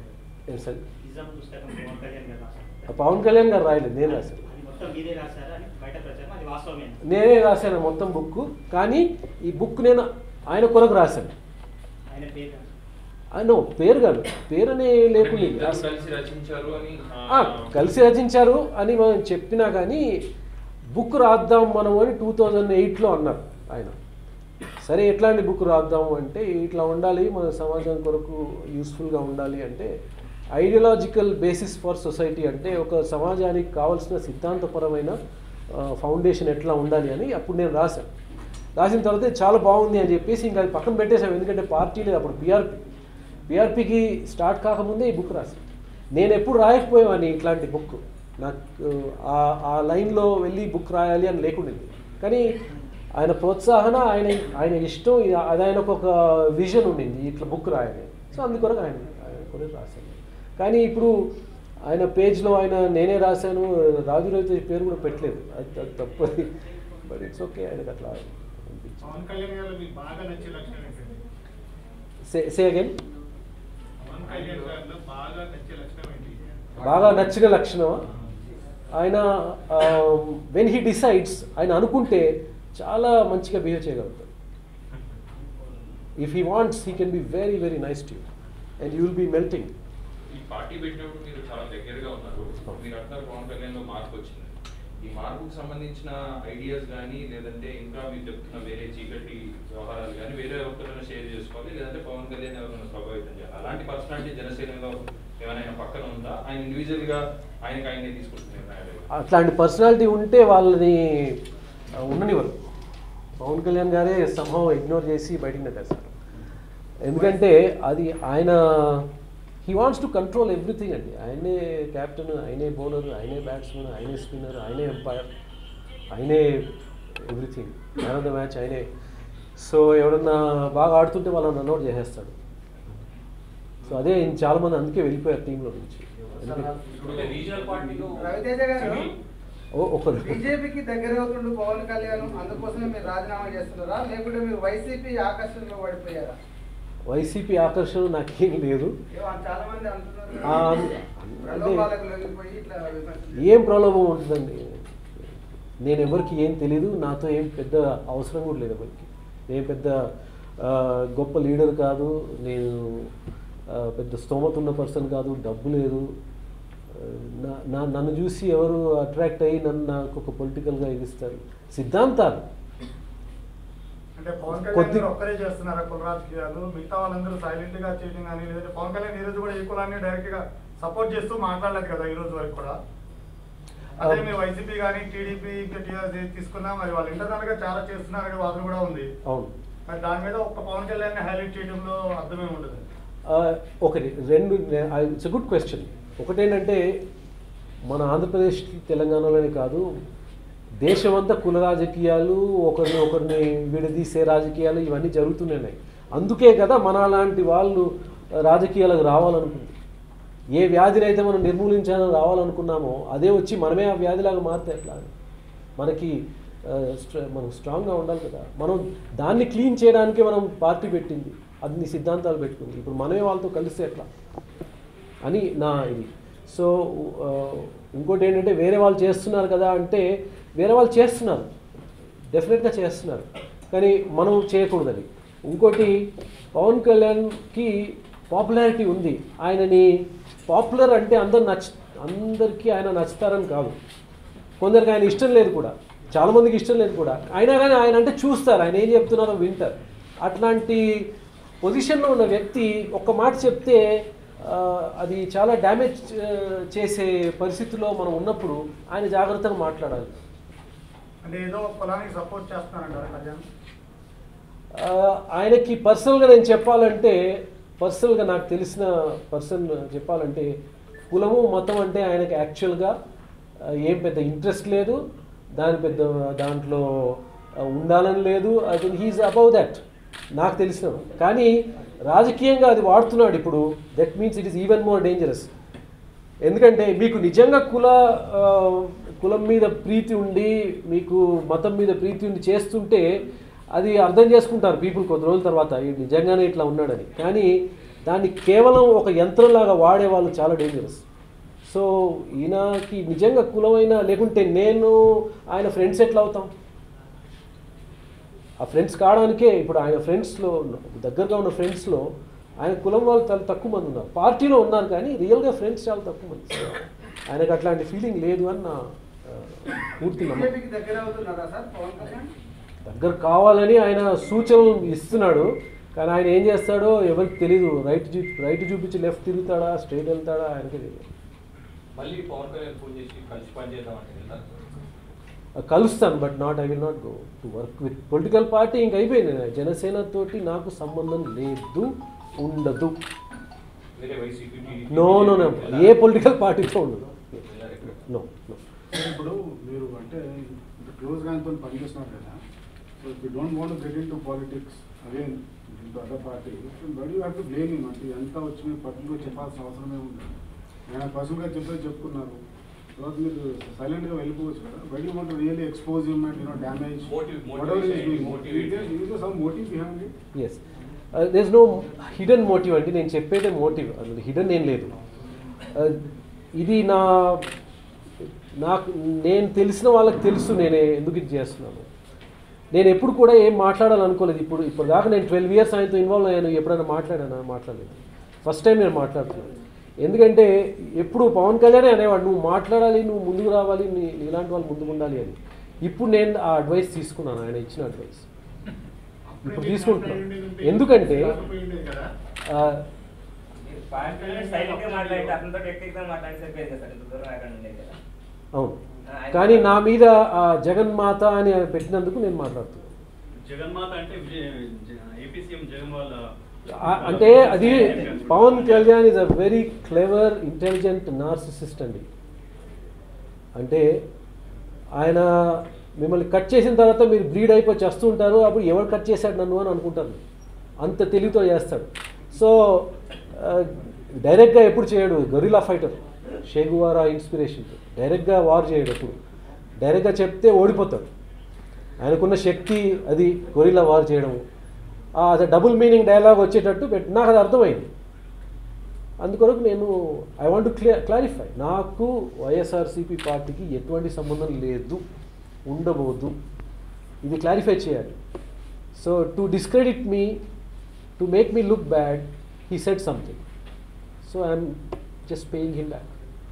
ఏం సార్ నిజాం పుస్తకం పవన్ కళ్యాణ్ గారు రాశారు పవన్ కళ్యాణ్ గారు రాయలేదు నేను రాశాను అది మొత్తం మీరే రాశారా అని బయట ప్రచారం అది వాస్తవమే నేనే రాశాను మొత్తం బుక్ కానీ ఈ బుక్ నేను ఆయన కొరకు రాశాను ఆయన పేరు ఆయన పేరు కాదు పేరు అనే లేకుండా ఇద్దరు కలిసి రచించారు అని ఆ, కలిసి రచించారు అని మనం చెప్పినా కానీ బుక్ రాద్దాం మనం అని టూ థౌజండ్ ఎయిట్లో అన్నారు ఆయన సరే ఎట్లాంటి బుక్ రాద్దాం అంటే ఇట్లా ఉండాలి మన సమాజం కొరకు యూస్ఫుల్గా ఉండాలి అంటే ఐడియాలజికల్ బేసిస్ ఫర్ సొసైటీ అంటే ఒక సమాజానికి కావాల్సిన సిద్ధాంతపరమైన ఫౌండేషన్ ఎట్లా ఉండాలి అని అప్పుడు నేను రాశాను రాసిన తర్వాత ఇది చాలా బాగుంది అని చెప్పేసి ఇంకా అది పక్కన పెట్టేసాం ఎందుకంటే పార్టీ లేదు అప్పుడు పిఆర్పి పిఆర్పికి స్టార్ట్ కాకముందే ఈ బుక్ రాశాను నేను ఎప్పుడు రాయకపోయేవాడిని ఇట్లాంటి బుక్ నాకు ఆ- ఆ లైన్లో వెళ్ళి బుక్ రాయాలి అని లేకుండింది కానీ ఆయన ప్రోత్సాహన ఆయన ఆయన ఇష్టం ఇది- అది ఆయనకు ఒక విజన్ ఉండింది ఇట్లా బుక్ రాయాలి సో అందుకొరకు ఆయన ఆయన కూడా రాశాను కానీ ఇప్పుడు ఆయన పేజ్లో ఆయన నేనే రాశాను రాజు రవితేజ్ పేరు కూడా పెట్టలేదు అది అది తప్పది బట్ ఇట్స్ ఓకే ఆయనకు అట్లా అనిపించింది పవన్ కళ్యాణ్ గారు మీకు బాగా నచ్చే లక్షణం ఏంటండి say say again Pawan Kalyan గారిలో బాగా నచ్చే లక్షణం ఏంటి బాగా నచ్చిన లక్షణమా ఆయన వెన్ హీ డిసైడ్స్ ఆయన అనుకుంటే చాలా మంచిగా బిహేవ్ చేయగలుగుతాడు if he wants he can be very very nice to you and you will be melting ఈ పార్టీ పెట్టినప్పుడు మీరు చాలా దగ్గరగా ఉన్నారు మీరు అంటున్నారు పవన్ కళ్యాణ్ లో మార్పు వచ్చింది ఈ మార్పుకు సంబంధించిన ఐడియాస్ కానీ లేదంటే ఇంకా మీరు చెప్తున్న వేరే చీకటి వ్యవహారాలు కానీ వేరే ఎవరితోనైనా షేర్ చేసుకోవాలి లేదంటే పవన్ కళ్యాణ్ ఎవరైనా ప్రభావితం చేయాలి అలాంటి పర్సనాలిటీ జనసేనలో ఏమైనా పక్కన ఉందా ఆయన ఇండివిజువల్ గా ఆయనకి ఆయనే తీసుకుంటున్న నిర్ణయాలు అట్లాంటి పర్సనాలిటీ ఉంటే వాళ్ళని ఆ, ఉండనివ్వరు పవన్ కళ్యాణ్ గారే సంభవం ఇగ్నోర్ చేసి బయటికి నెట్టేస్తారు ఎందుకంటే అది ఆయన he wants to control everything అండి ఆయనే క్యాప్టెన్ ఆయనే బౌలర్ ఆయనే బ్యాట్స్మెన్ ఆయనే స్పిన్నర్ ఆయనే ఎంపైర్ ఆయనే everything man of the match ఆయనే సో ఎవరన్నా బాగా ఆడుతుంటే వాళ్ళని రన్అట్ చేసేస్తాడు సో అదే చాలా మంది అందుకే వెళ్ళిపోయారు టీంలో నుంచి ఎందుకంటే ఇప్పుడు రీజనల్ పార్టీలో రవితేజ గారు ఓ- ఒకరు బీజేపీకి దగ్గర అవుతుండు పవన్ కళ్యాణ్ అందుకోసమే మీరు రాజీనామా చేస్తున్నారా లేకుంటే మీరు వైసీపీ ఆకర్షణలో పడిపోయారా వైసీపీ ఆకర్షణ నాకేం లేదు ఏమో చాలా మంది అంటున్నారు ఆ, ప్రలోభాలకు అంటే లొంగిపోయి ఇట్లా ఏం ప్రలోభం ఉంటుందండి నేను ఎవరికి ఏం తెలియదు నాతో ఏం పెద్ద అవసరం కూడా లేదు ఎవరికి నేను పెద్ద ఆ, గొప్ప లీడర్ కాదు నేను ఆ, పెద్ద స్తోమత ఉన్న పర్సన్ కాదు డబ్బు లేదు ఆ, నా- నా నన్ను చూసి ఎవరు అట్రాక్ట్ అయ్యి నన్ను నాకు ఒక పొలిటికల్గా ఎగిస్తారు సిద్ధాంతాలు అంటే పవన్ కళ్యాణ్ కొద్ది- గారు ఒక్కరే చేస్తున్నారా కుల రాజకీయాలు మిగతా వాళ్ళందరూ సైలెంట్ గా చేయడం కానీ లేదంటే పవన్ కళ్యాణ్ ఈ రోజు కూడా ఈ కులాన్ని డైరెక్ట్ గా సపోర్ట్ చేస్తూ మాట్లాడలేదు కదా ఈ రోజు వరకు కూడా అదే ఆ, మీ వైసీపీ కానీ టీడీపీ ఇంకా టీఆర్ఎస్ తీసుకున్నా మరి వాళ్ళు ఇంటర్నల్ గా చాలా చేస్తున్నారనే వాదన కూడా ఉంది అవును మరి దాని మీద ఒక్క పవన్ కళ్యాణ్ ని హైలైట్ చేయడంలో అర్థమే ఉండదు ఆ, ఒకటి రెండు ఇట్స్ గుడ్ క్వశ్చన్ ఒకటేంటంటే మన ఆంధ్రప్రదేశ్ తెలంగాణలోనే కాదు దేశమంతా కుల రాజకీయాలు ఒకరిని ఒకరిని విడదీసే రాజకీయాలు ఇవన్నీ జరుగుతున్నాయి అందుకే కదా మన లాంటి వాళ్ళు రాజకీయాలకు రావాలనుకుంది ఏ వ్యాధిని అయితే మనం నిర్మూలించాలని రావాలనుకున్నామో అదే వచ్చి మనమే ఆ వ్యాధిలాగా మారితే ఎట్లా మనకి ఆ, స్ట్ర- మనం స్ట్రాంగ్గా ఉండాలి కదా మనం దాన్ని క్లీన్ చేయడానికే మనం పార్టీ పెట్టింది అన్ని సిద్ధాంతాలు పెట్టుకుంది ఇప్పుడు మనమే వాళ్ళతో కలిస్తే ఎట్లా అని నా ఇది సో ఆ, ఇంకోటి ఏంటంటే వేరే వాళ్ళు చేస్తున్నారు కదా అంటే వేరే వాళ్ళు చేస్తున్నారు డెఫినెట్గా చేస్తున్నారు కానీ మనం చేయకూడదు అది ఇంకోటి పవన్ కళ్యాణ్కి పాపులారిటీ ఉంది ఆయనని పాపులర్ అంటే అందరు నచ్చ అందరికీ ఆయన నచ్చుతారని కాదు కొందరికి ఆయన ఇష్టం లేదు కూడా చాలామందికి ఇష్టం లేదు కూడా అయినా కానీ ఆయన అంటే చూస్తారు ఆయన ఏం చెప్తున్నారో వింటారు అట్లాంటి పొజిషన్లో ఉన్న వ్యక్తి ఒక్క మాట చెప్తే ఆ, అది చాలా డ్యామేజ్ ఆ, చేసే పరిస్థితిలో మనం ఉన్నప్పుడు ఆయన జాగ్రత్తగా మాట్లాడాలి అంటే ఏదో ఒక కులానికి సపోర్ట్ చేస్తున్నారంటారా కళ్యాణ్ ఆ, ఆయనకి పర్సనల్గా నేను చెప్పాలంటే పర్సనల్గా నాకు తెలిసిన పర్సన్ చెప్పాలంటే కులము మతం అంటే ఆయనకి యాక్చువల్గా ఆ, ఏం పెద్ద ఇంట్రెస్ట్ లేదు దాని పెద్ద దాంట్లో ఆ, ఉండాలని లేదు I think he is above that నాకు తెలిసిన కానీ రాజకీయంగా అది వాడుతున్నాడు ఇప్పుడు that means it is even more dangerous ఎందుకంటే మీకు నిజంగా కుల ఆ, కులం మీద ప్రీతి ఉండి మీకు మతం మీద ప్రీతి ఉండి చేస్తుంటే అది అర్థం చేసుకుంటారు పీపుల్ కొద్ది రోజుల తర్వాత ఈ నిజంగానే ఇట్లా ఉన్నాడని కానీ దాన్ని కేవలం ఒక యంత్రంలాగా వాడే వాళ్ళు చాలా డేంజరస్ సో ఈయనకి నిజంగా కులమైన లేకుంటే నేను ఆయన ఫ్రెండ్స్ ఎట్లా అవుతాం ఆ ఫ్రెండ్స్ కావడానికే ఇప్పుడు ఆయన ఫ్రెండ్స్లో దగ్గరగా ఉన్న ఫ్రెండ్స్లో ఆయన కులం వాళ్ళు చాలా తక్కువ మంది ఉన్నారు పార్టీలో ఉన్నారు కానీ రియల్గా ఫ్రెండ్స్ చాలా తక్కువ మంది So, ఆయనకు అట్లాంటి ఫీలింగ్ లేదు అని నా ఆ, పూర్తి నమ్మకం బీజేపీకి దగ్గర అవుతున్నారా సార్ పవన్ కళ్యాణ్ దగ్గర కావాలని ఆయన సూచనలు ఇస్తున్నాడు కానీ ఆయన ఏం చేస్తాడో ఎవరికి తెలీదు రైట్ చూ రైట్ చూపించి లెఫ్ట్ తిరుగుతాడా స్ట్రైట్ వెళ్తాడా ఆయనకే తెలియదు మళ్ళీ పవన్ కళ్యాణ్ ఫోన్ చేసి కలిసి పనిచేద్దాం అంటే వెళ్తారు కలుస్తాను but not I will not go to work with political party ఇంక అయిపోయింది జనసేన తోటి నాకు సంబంధం లేదు ఉండదు వేరే YCP no no no a political పార్టీతో ఉండదు నో నో ఇప్పుడు మీరు అంటే క్లోజ్గా ఆయనతో పనిచేస్తున్నారు కదా so if you don't want get in to politics again into other party but you have to blame him అంటే ఎంత వచ్చి మీరు పర్టికులర్ చెప్పాల్సిన అవసరమే ఉంది ఆయన పర్సనల్గా చెప్పేది చెప్పుకున్నారు తర్వాత మీరు సైలెంట్గా వెళ్ళిపోవచ్చు కదా but you want really expose him and you know damage Motive- whatever is motivate, doing. motivate. Is there- is there some motive behind it? Yes there's no hidden motive అండి నేను చెప్పేదే మోటివ్ అది హిడెన్ ఏం లేదు Uh, ఇది నా నాకు నేను తెలిసిన వాళ్ళకి తెలుసు నేను ఎందుకు ఇది చేస్తున్నాను నేను ఎప్పుడు కూడా ఏం మాట్లాడాలనుకోలేదు ఇప్పుడు ఇప్పుడు దాకా నేను ట్వెల్వ్ ఇయర్స్ ఆయనతో ఇన్వాల్వ్ అయ్యాను ఎప్పుడైనా మాట్లాడానా మాట్లాడలేదు ఫస్ట్ టైం నేను మాట్లాడుతున్నాను ఎందుకంటే ఎప్పుడు పవన్ కళ్యాణే అనేవాడు నువ్వు మాట్లాడాలి నువ్వు ముందుకు రావాలి నీ ఇలాంటి వాళ్ళు ముందుకు ఉండాలి అని ఇప్పుడు నేను ఆ అడ్వైస్ తీసుకున్నాను ఆయన ఇచ్చిన అడ్వైస్ ఇప్పుడు తీసుకుంటున్నాను ఎందుకంటే ఆ, సైలెంట్ గా మాట్లాడి అతనితో వ్యక్తిగతంగా మాట్లాడి సరిపోయింది కదా సార్ ఇంత దూరం రాకుండా ఉండేది కదా అవును కానీ నా మీద ఆ జగన్మాత అని ఆయన పెట్టినందుకు నేను మాట్లాడుతున్నాను జగన్మాత అంటే విజయ ఏపీ సీఎం జగన్ వాళ్ళ ఆ- అంటే అది Pawan Kalyan is a very clever intelligent narcissist అండి అంటే ఆయన మిమ్మల్ని కట్ చేసిన తర్వాత మీరు బ్లీడ్ అయిపోయి చేస్తూ ఉంటారు అప్పుడు ఎవరు కట్ చేశాడు నన్ను అని అనుకుంటారు అంత తెలివితో చేస్తాడు సో డైరెక్ట్గా ఎప్పుడు చేయడు గొరిలా ఫైటర్ షేగువారా ఇన్స్పిరేషన్ డైరెక్ట్గా వార్ చేయడు ఎప్పుడు డైరెక్ట్గా చెప్తే ఓడిపోతాడు ఆయనకున్న శక్తి అది గొరిలా వార్ చేయడం ఆ, అది డబుల్ మీనింగ్ డైలాగ్ వచ్చేటట్టు పెట్టి నాకు అది అర్థమైంది అందుకొరకు నేను ఐ వాంట్ క్లియర్ క్లారిఫై నాకు వైఎస్ఆర్సీపీ పార్టీకి ఎటువంటి సంబంధం లేదు ఉండబోదు ఇది క్లారిఫై చేయాలి so to discredit me to make me look bad he said something so I'm just paying him back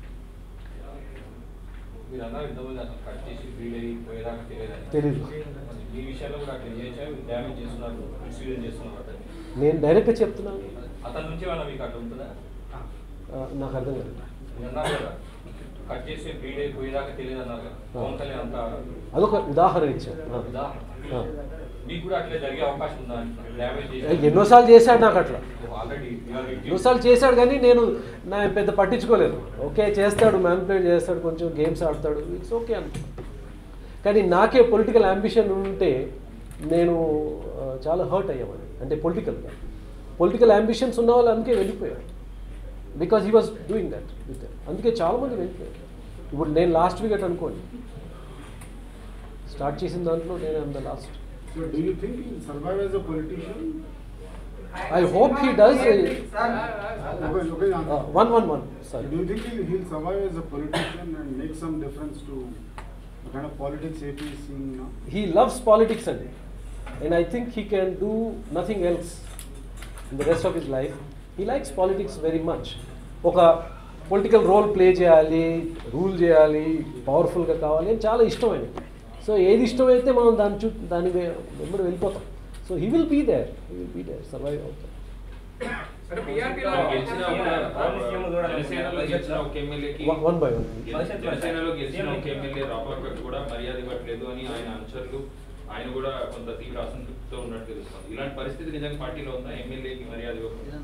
మీరు అన్నారు ఇంతమంది అసలు కట్ చేసి బ్రీడ్ అయ్యి పోయేదాకా తెలియదని తెలీదు. మీ విషయంలో కూడా అట్లా చేశారు డ్యామేజ్ చేస్తున్నారు మిస్యూజ్ చేస్తున్నారు అతన్ని. నేను డైరెక్ట్గా చెప్తున్నాను అతని నుంచి వాళ్ళ మీకు అట్లా ఉంటుందా ఆ, నాకు అర్థం కాదు మీరు అన్నారు కదా కట్ చేసి బ్రీడ్ అయి పోయేదాకా తెలియదు అన్నారు కదా పవన్ కళ్యాణ్ అంతా అదొక ఉదాహరణ ఇచ్చాను ఆ. ఉదాహరణ. ఆ. మీకు కూడా అట్లే జరిగే అవకాశం ఉందా అంటున్నారు డ్యామేజ్ చేసి ఎన్నోసార్లు చేశాడు నాకు అట్లా ఆల్రెడీ ఎన్నోసార్లు చేశాడు కానీ నేను నా పెద్ద పట్టించుకోలేదు ఓకే చేస్తాడు మ్యానిపులేట్ చేస్తాడు కొంచెం గేమ్స్ ఆడతాడు ఇట్స్ ఓకే అనుకున్నాను కానీ నాకే పొలిటికల్ అంబిషన్ ఉంటే నేను ఆ, చాలా హర్ట్ అయ్యామని అంటే పొలిటికల్గా పొలిటికల్ అంబిషన్స్ ఉన్న వాళ్ళు అందుకే వెళ్ళిపోయారు because he was doing that with అందుకే చాలామంది వెళ్ళిపోయారు ఇప్పుడు నేను లాస్ట్ వీక్ అనుకోండి స్టార్ట్ చేసిన దాంట్లో నేను అంత last So do you think he'll survive as a politician? I hope he does Okay, okay, answer. One one one sorry Do you think he'll, he'll survive as a politician and make some difference to the kind of politics AP is seeing now? he loves politics and and I think he can do nothing else in the rest of his life. He likes politics very much. ఒక political role play చేయాలి rule చేయాలి పవర్ఫుల్గా కావాలి అని చాలా ఇష్టం ఆయనకి so ఏది ఇష్టమైతే మనం దాని చూ దాని వే- వెంబడి వెళ్ళిపోతాం so he will be there he will be there survive అవుతాం గెలిచిన ఒక- జనసేనలో గెలిచిన ఒక ఎమ్మెల్యేకి వన్ బై వన్ గెలిచిన- జనసేనలో గెలిచిన ఒక ఎమ్మెల్యే రాపర్కి కూడా మర్యాద ఇవ్వట్లేదు అని ఆయన అనుచరులు ఆయన కూడా కొంత తీవ్ర అసంతృప్తితో ఉన్నట్టు తెలుస్తుంది ఇలాంటి పరిస్థితి నిజంగా పార్టీలో ఉందా ఎమ్మెల్యేకి మర్యాద ఇవ్వకుండా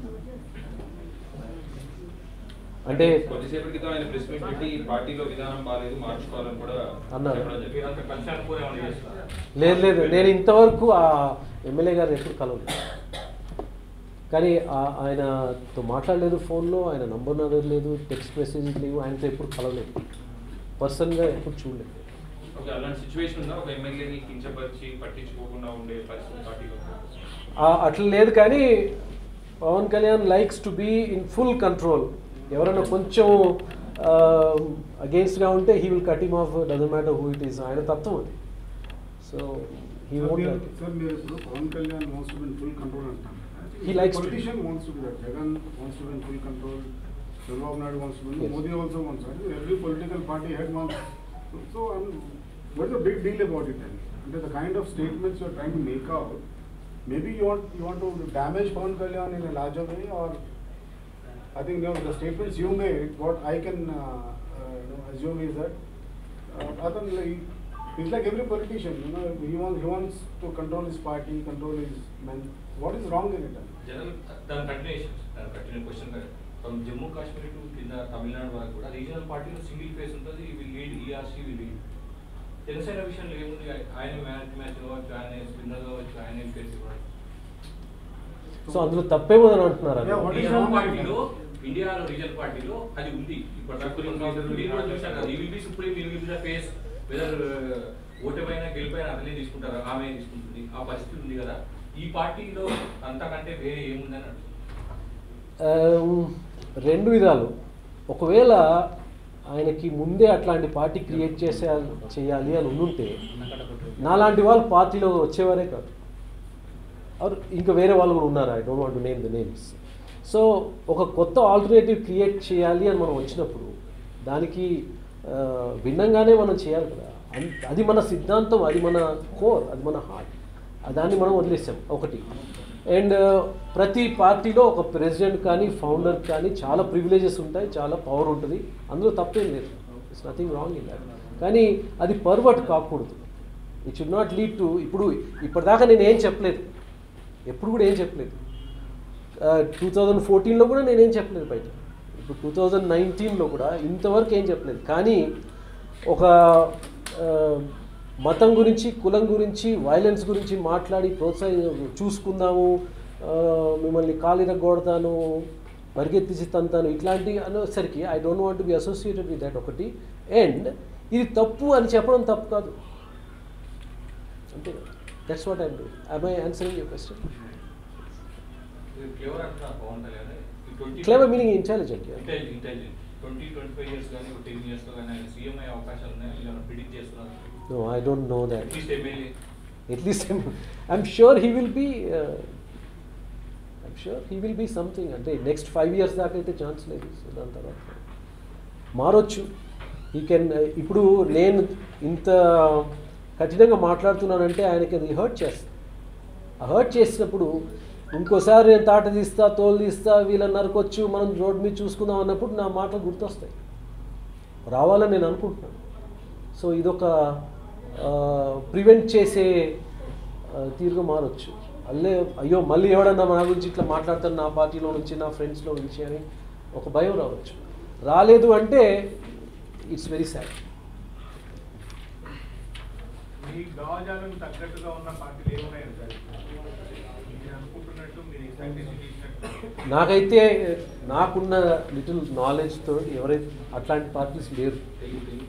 అంటే కొద్దిసేపటి క్రితం ఆయన ప్రెస్ మీట్ పెట్టి పార్టీలో విధానం బాగాలేదు మార్చుకోవాలని కూడా అన్నారు. చెప్పడం జరిగింది. మీరంతా కలిసి అనుకునే ఏమన్నా చేస్తున్నారా? లేదు లేదు నేను ఇంతవరకు ఆ ఎమ్మెల్యే గారిని ఎప్పుడు కలవలేదు కానీ ఆ- ఆయనతో మాట్లాడలేదు ఫోన్లో ఆయన నంబర్ నా దగ్గర లేదు టెక్స్ట్ మెసేజ్ లేవు ఆయనతో ఎప్పుడు కలవలేదు పర్సన్గా ఎప్పుడు చూడలేదు ఓకే అలాంటి సిచ్యువేషన్ ఉందా ఒక ఎమ్మెల్యేని కించపరిచి పట్టించుకోకుండా ఉండే పరిస్థితి పార్టీలో ఆ, అట్లా లేదు కానీ Pawan Kalyan likes to be in full control ఎవరైనా కొంచెం అగేన్స్ట్గా ఉంటే he will cut him off doesn't matter who it is ఆయన తత్వం అది సో హీ సార్ వోంట్ మీరు- లైక్ సార్ మీరు ఇప్పుడు Pawan Kalyan wants to be full control అంటారు He likes to. Politician wants to be that Jagan wants to be full control Chandrababu Naidu wants to be Yes. Modi also wants every political party head wants so what is the big deal about it అండి అంటే the kind of statements you're trying to make out maybe you want you want to damage Pawan Kalyan in a larger way or I think you know, the statements you made, what I can uh, uh, you know, assume is that uh, Athan, like, he's like every politician, you know, he wants, he wants to control his party, control his men. What is wrong in it? General దాని continuation దాని continue question from Jammu Kashmir to కింద తమిళనాడు వరకు కూడా regional పార్టీలో single face ఉంటుంది will lead ఈఆర్సీ will lead Janasena విషయంలో ఏముంది ఆయన మ్యాచ్ మ్యాచ్ కావచ్చు ఆయన స్పిన్నర్ కావచ్చు ఆయన వికెట్స్ ఇవ్వడం సో అందులో తప్పేమోదని అంటున్నారు Yeah, what is regional wrong with పార్టీలో that? ఇండియాలో రీజనల్ పార్టీలో అది ఉంది ఇప్పుడు మీరు కూడా చూశారు కదా he will be supreme he will be the face whether ఓటమైనా గెలిపోయినా అతనే తీసుకుంటారు ఆమె తీసుకుంటుంది ఆ పరిస్థితి ఉంది కదా ఈ పార్టీలో అంతకంటే వేరే ఏముందని అంటున్నారు Um, రెండు విధాలు ఒకవేళ ఆయనకి ముందే అట్లాంటి పార్టీ క్రియేట్ చేసే చేయాలి అని ఉండుంటే నాలాంటి వాళ్ళు పార్టీలో వచ్చేవారే కాదు ఆర్ ఇంకా వేరే వాళ్ళు కూడా ఉన్నారు I don't want name the names so ఒక కొత్త ఆల్టర్నేటివ్ క్రియేట్ చేయాలి అని మనం వచ్చినప్పుడు దానికి ఆ, భిన్నంగానే మనం చేయాలి కదా అన్- అది మన సిద్ధాంతం అది మన కోర్ అది మన హార్ట్ దాన్ని మనం వదిలేసాం ఒకటి అండ్ ప్రతి పార్టీలో ఒక ప్రెసిడెంట్ కానీ ఫౌండర్ కానీ చాలా ప్రివిలేజెస్ ఉంటాయి చాలా పవర్ ఉంటుంది అందులో తప్పేం లేదు it's nothing wrong in that కానీ అది పర్వట్ కాకూడదు it should not lead to ఇప్పుడు ఇప్పటిదాకా నేను ఏం చెప్పలేదు ఎప్పుడు కూడా ఏం చెప్పలేదు టూ థౌజండ్ ఫోర్టీన్లో కూడా నేనేం చెప్పలేదు బయట ఇప్పుడు టూ థౌజండ్ నైన్టీన్లో కూడా ఇంతవరకు ఏం చెప్పలేదు కానీ ఒక ఆ, మతం గురించి కులం గురించి వైలెన్స్ గురించి మాట్లాడి ప్రోత్సాహి చూసుకుందాము ఆ, మిమ్మల్ని కాలిరగొడతాను పరిగెత్తిసి తంతాను ఇట్లాంటి అనేసరికి I don't want be associated with that ఒకటి అండ్ ఇది తప్పు అని చెప్పడం తప్పు కాదు అంతే that's what I'm do I my answering your question clever అంటున్నారు పవన్ కళ్యాణ్ ఈ 20 clever meaning intelligent intelligent intelligent twenty twenty five years కానీ టెన్ ఇయర్స్ లో కానీ ఆయన సీఎం అయ్యే అవకాశాలు ఉన్నాయి ఇలా ప్రిడిక్ట్ చేస్తున్నారు no I don't know that at least MLA at least I'm, I'm sure he will be uh, I'm sure he will be something అంటే నెక్స్ట్ ఫైవ్ ఇయర్స్ దాకా అయితే ఛాన్స్ లేదు సో దాని తర్వాత మారొచ్చు ఈ కెన్ ఇప్పుడు నేను ఇంత కఠినంగా మాట్లాడుతున్నానంటే ఆయనకి అది హర్ట్ చేస్తా ఆ హర్ట్ చేసినప్పుడు ఇంకోసారి నేను తాట తీస్తా తోలు తీస్తా వీళ్ళని నరకొచ్చు మనం రోడ్ మీద చూసుకుందాం అన్నప్పుడు నా మాటలు గుర్తొస్తాయి రావాలని నేను అనుకుంటున్నాను సో ఇదొక ప్రివెంట్ చేసే ఆ, తీరుగా మారొచ్చు అల్లే అయ్యో మళ్ళీ ఎవడన్నా నా గురించి ఇట్లా మాట్లాడతాను నా పార్టీలో నుంచి నా ఫ్రెండ్స్లో నుంచి అని ఒక భయం రావచ్చు రాలేదు అంటే ఇట్స్ వెరీ సాడ్ మీ భావజాలకు తగ్గట్టుగా ఉన్న పార్టీలు ఏమున్నాయని సార్ మీరు అనుకుంటున్నట్టు మీరు ఎగ్జాక్ట్ చేసినట్టు నాకైతే నాకున్న లిటిల్ నాలెడ్జ్తో ఎవరైతే అట్లాంటి పార్టీస్ లేరు తెలుగు తెలుగు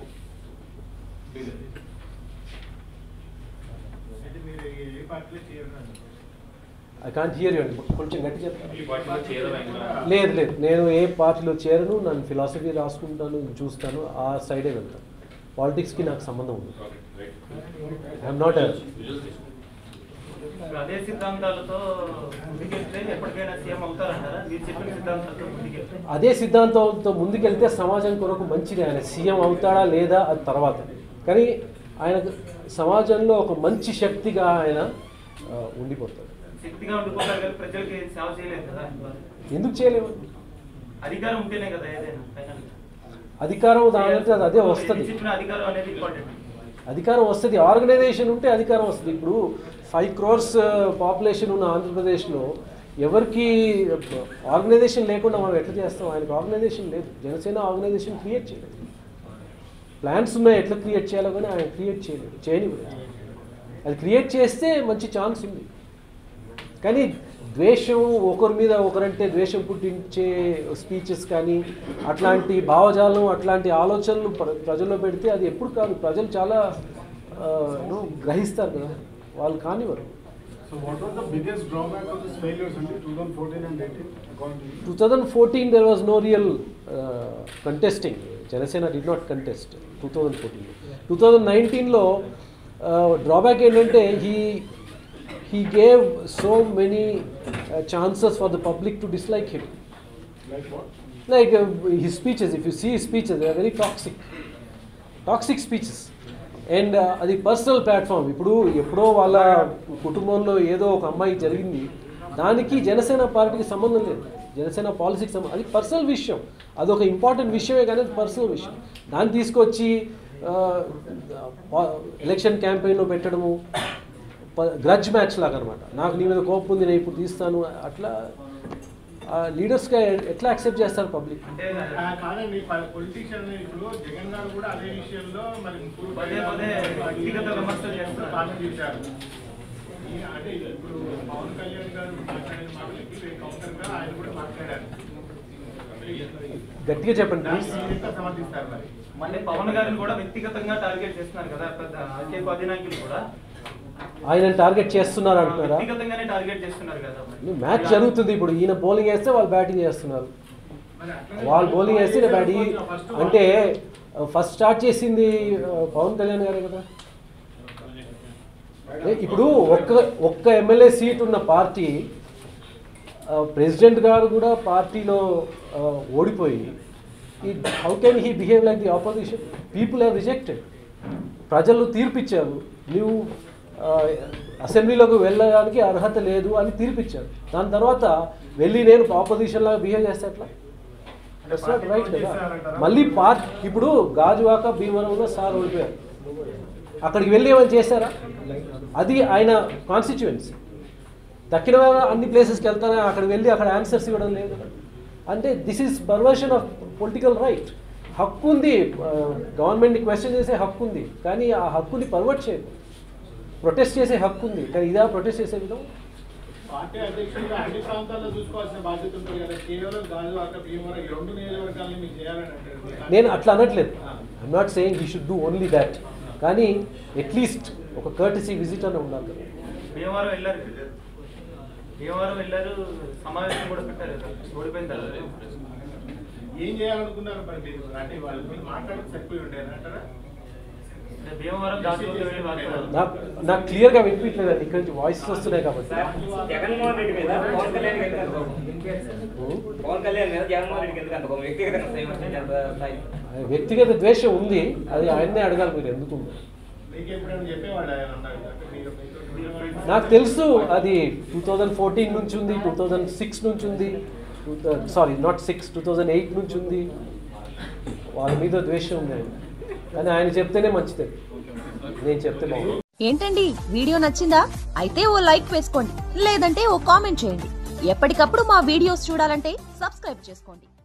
అంటే మీరు ఏ పార్టీలో చేయరు ఐ కాంట్ హియర్ యూ కొంచెం గట్టి చెప్తాను ఈ పార్టీలో చేరడం లేదు లేదు నేను ఏ పార్టీలో చేరను నన్ను ఫిలాసఫీ రాసుకుంటాను చూస్తాను ఆ సైడే వెళ్తాను పాలిటిక్స్కి నాకు సంబంధం ఉంది ఐఎమ్ నాట్ ఇప్పుడు అదే సిద్ధాంతాలతో ముందుకెళ్తే ఎప్పటికైనా సీఎం అవుతారంటారా మీరు చెప్పిన సిద్ధాంతాలతో ముందుకెళ్తే అదే సిద్ధాంతంతో ముందుకెళ్తే సమాజం కొరకు మంచిది ఆయన సీఎం అవుతాడా లేదా అది తర్వాత కానీ ఆయన సమాజంలో ఒక మంచి శక్తిగా ఆయన ఆ, ఉండిపోతాడు శక్తిగా ఉండిపోతారు కానీ ప్రజలకి సేవ చేయలేదు కదా ఎందుకు చేయలేము అధికారం ఉంటేనే కదా ఏదైనా final గా. అధికారం దానంటే అది అదే వస్తుంది చెప్పిన అధికారం అనేది ఇంపార్టెంట్ అధికారం వస్తుంది ఆర్గనైజేషన్ ఉంటే అధికారం వస్తుంది ఇప్పుడు ఫైవ్ క్రోర్స్ పాపులేషన్ ఉన్న ఆంధ్రప్రదేశ్లో ఎవరికి ఆర్గనైజేషన్ లేకుండా మనం ఎట్లా చేస్తాం ఆయనకు ఆర్గనైజేషన్ లేదు జనసేన ఆర్గనైజేషన్ క్రియేట్ చేయలేదు ప్లాన్స్ ఉన్నాయి ఎట్లా క్రియేట్ చేయాలో కానీ ఆయన క్రియేట్ చేయలేదు చేయనివ్వలేదు అది క్రియేట్ చేస్తే మంచి ఛాన్స్ ఉంది కానీ ద్వేషం ఒకరి మీద ఒకరంటే ద్వేషం పుట్టించే స్పీచెస్ కానీ అట్లాంటి భావజాలం అట్లాంటి ఆలోచనలు ప్ర- ప్రజల్లో పెడితే అది ఎప్పుడు కాదు ప్రజలు చాలా ఆ, you know, గ్రహిస్తారు కదా వాళ్ళు కానివ్వరు so So what was the biggest drawback of this failures in 2014 and 18 according to you? 2014 there was no real uh, contesting. Janasena did not contest 2014. 2019లో డ్రాబ్యాక్ ఏంటంటే he he gave so many chances for the public to dislike him Like what? Like his speeches if you see speeches they are very toxic toxic speeches and అది personal platform ఇప్పుడు ఎప్పుడో వాళ్ళ కుటుంబంలో ఏదో ఒక అమ్మాయి జరిగింది దానికి జనసేన పార్టీకి సంబంధం లేదు జనసేన పాలసీకి సంబంధం అది పర్సనల్ విషయం అదొక ఇంపార్టెంట్ విషయమే కానీ అది పర్సనల్ విషయం దాన్ని తీసుకొచ్చి ఎలక్షన్ క్యాంపెయిన్లో పెట్టడము గ్రడ్జ్ మ్యాచ్ లాగా అనమాట నాకు నీ మీద కోపం ఉంది నేను ఇప్పుడు తీస్తాను అట్లా లీడర్స్గా ఎట్లా యాక్సెప్ట్ చేస్తారు పబ్లిక్ అంటే ఆ, కాదండి పొలిటీషియన్ ఇప్పుడు జగన్ గారు కూడా అదే విషయంలో మరి ముగ్గురు పదే పదే వ్యక్తిగత విమర్శలు చేస్తున్నారు. కామెంట్ చేశారు ఈ- అంటే ఇప్పుడు పవన్ కళ్యాణ్ గారు మాట్లాడిన మాటలకి కౌంటర్ గా ఆయన కూడా మాట్లాడారు గట్టిగా చెప్పండి దాన్ని ప్లీజ్ మీరు ఎట్లా సమర్థిస్తారు మరి మళ్ళీ పవన్ గారిని కూడా వ్యక్తిగతంగా టార్గెట్ చేస్తున్నారు కదా పెద్ద కేపు అధినాయకులు కూడా ఆయన టార్గెట్ చేస్తున్నారు అంటున్నారా వ్యక్తిగతంగానే టార్గెట్ చేస్తున్నారు కదా మరి. మ్యాచ్ జరుగుతుంది ఇప్పుడు ఈయన బౌలింగ్ వేస్తే వాళ్ళు బ్యాటింగ్ చేస్తున్నారు మరి అట్లనే వాళ్ళు బౌలింగ్ వేస్తే ఈయన బ్యాటింగ్ ఫస్ట్ అంటే ఫస్ట్ స్టార్ట్ చేసింది ఆ, పవన్ కళ్యాణ్ గారే కదా ఏ, ఇప్పుడు ఒక్క ఒక్క ఎమ్మెల్యే సీట్ ఉన్న పార్టీ ఆ, ప్రెసిడెంట్ గారు కూడా పార్టీలో ఆ, ఓడిపోయి how can he behave like the opposition people have rejected ప్రజలు తీర్పిచ్చారు నువ్వు ఆ, అసెంబ్లీలోకి వెళ్ళడానికి అర్హత లేదు అని తీర్పిచ్చారు దాని తర్వాత వెళ్ళి నేను ఆపోజిషన్ లాగా బిహేవ్ చేస్తే ఎట్లా That's not right కదా మళ్ళీ పార్ట్ ఇప్పుడు గాజువాక భీమవరంలో సార్ ఓడిపోయారు అక్కడికి వెళ్ళి ఏమైనా చేశారా అది ఆయన కాన్స్టిట్యుయెన్సీ దక్కిన వాళ్ళ అన్ని ప్లేసెస్కి వెళ్తారా అక్కడికి వెళ్ళి అక్కడ ఆన్సర్స్ ఇవ్వడం లేదు కదా. అంటే this is perversion of political right హక్కు ఉంది గవర్నమెంట్ని క్వశ్చన్ చేసే హక్కు ఉంది కానీ ఆ హక్కుని పర్వర్ట్ చేయదు ప్రొటెస్ట్ చేసే హక్కు ఉంది కానీ ఇదా ప్రొటెస్ట్ చేసే విధం పార్టీ అధ్యక్షుడిగా అన్ని ప్రాంతాల్లో చూసుకోవాల్సిన బాధ్యత ఉంటుంది కదా కేవలం గాజువాక భీమవరం ఈ రెండు నియోజకవర్గాలను మీకు చేయాలని అంటారు నేను అట్లా అనట్లేదు I'm not saying he should do only that కానీ అట్లీస్ట్ ఒక కర్టసీ విజిట్ అని ఉండాలి కదా భీమవరం వెళ్ళారు భీమవరం వెళ్ళారు సమావేశం కూడా పెట్టారు కదా, ఓడిపోయిన తర్వాత ఏం చేయాలనుకున్నారు మరి మీరు అంటే వాళ్ళు మీరు మాట్లాడితే సరిపోయి ఉండేది అంటారా అంటే భీమవరం దాచుకుంటూ వెళ్ళి మాట్లాడారు నాకు నాకు క్లియర్గా వినిపించలేదు ఇక్కడ నుంచి వాయిసెస్ వస్తున్నాయి కాబట్టి సార్, జగన్మోహన్ రెడ్డి మీద పవన్ కళ్యాణ్ ఎందుకు అంత కోపం? పవన్ కళ్యాణ్ మీద జగన్మోహన్ రెడ్డికి ఎందుకు అంత కోపం? వ్యక్తిగతంగా విమర్శించి అంత స్థాయి వ్యక్తిగత ద్వేషం ఉంది అది ఆయన్నే అడగాలి మీరు ఎందుకు ఉంది. మీకు ఎప్పుడైనా చెప్పేవాళ్ళు ఆయన అన్నారు అంటే మీరు మీరు- నాకు తెలుసు అది టూ థౌజండ్ ఫోర్టీన్ నుంచి ఉంది టూ థౌజండ్ సిక్స్ నుంచి ఉంది sorry not six two thousand eight నుంచి ఉంది వాళ్ళ మీద ద్వేషం ఉంది ఆయన కానీ ఆయన చెప్తేనే మంచిది నేను చెప్తే బాగుంది ఏంటండి వీడియో నచ్చిందా అయితే ఓ లైక్ వేసుకోండి లేదంటే ఓ కామెంట్ చేయండి ఎప్పటికప్పుడు మా వీడియోస్ చూడాలంటే సబ్స్క్రైబ్ చేసుకోండి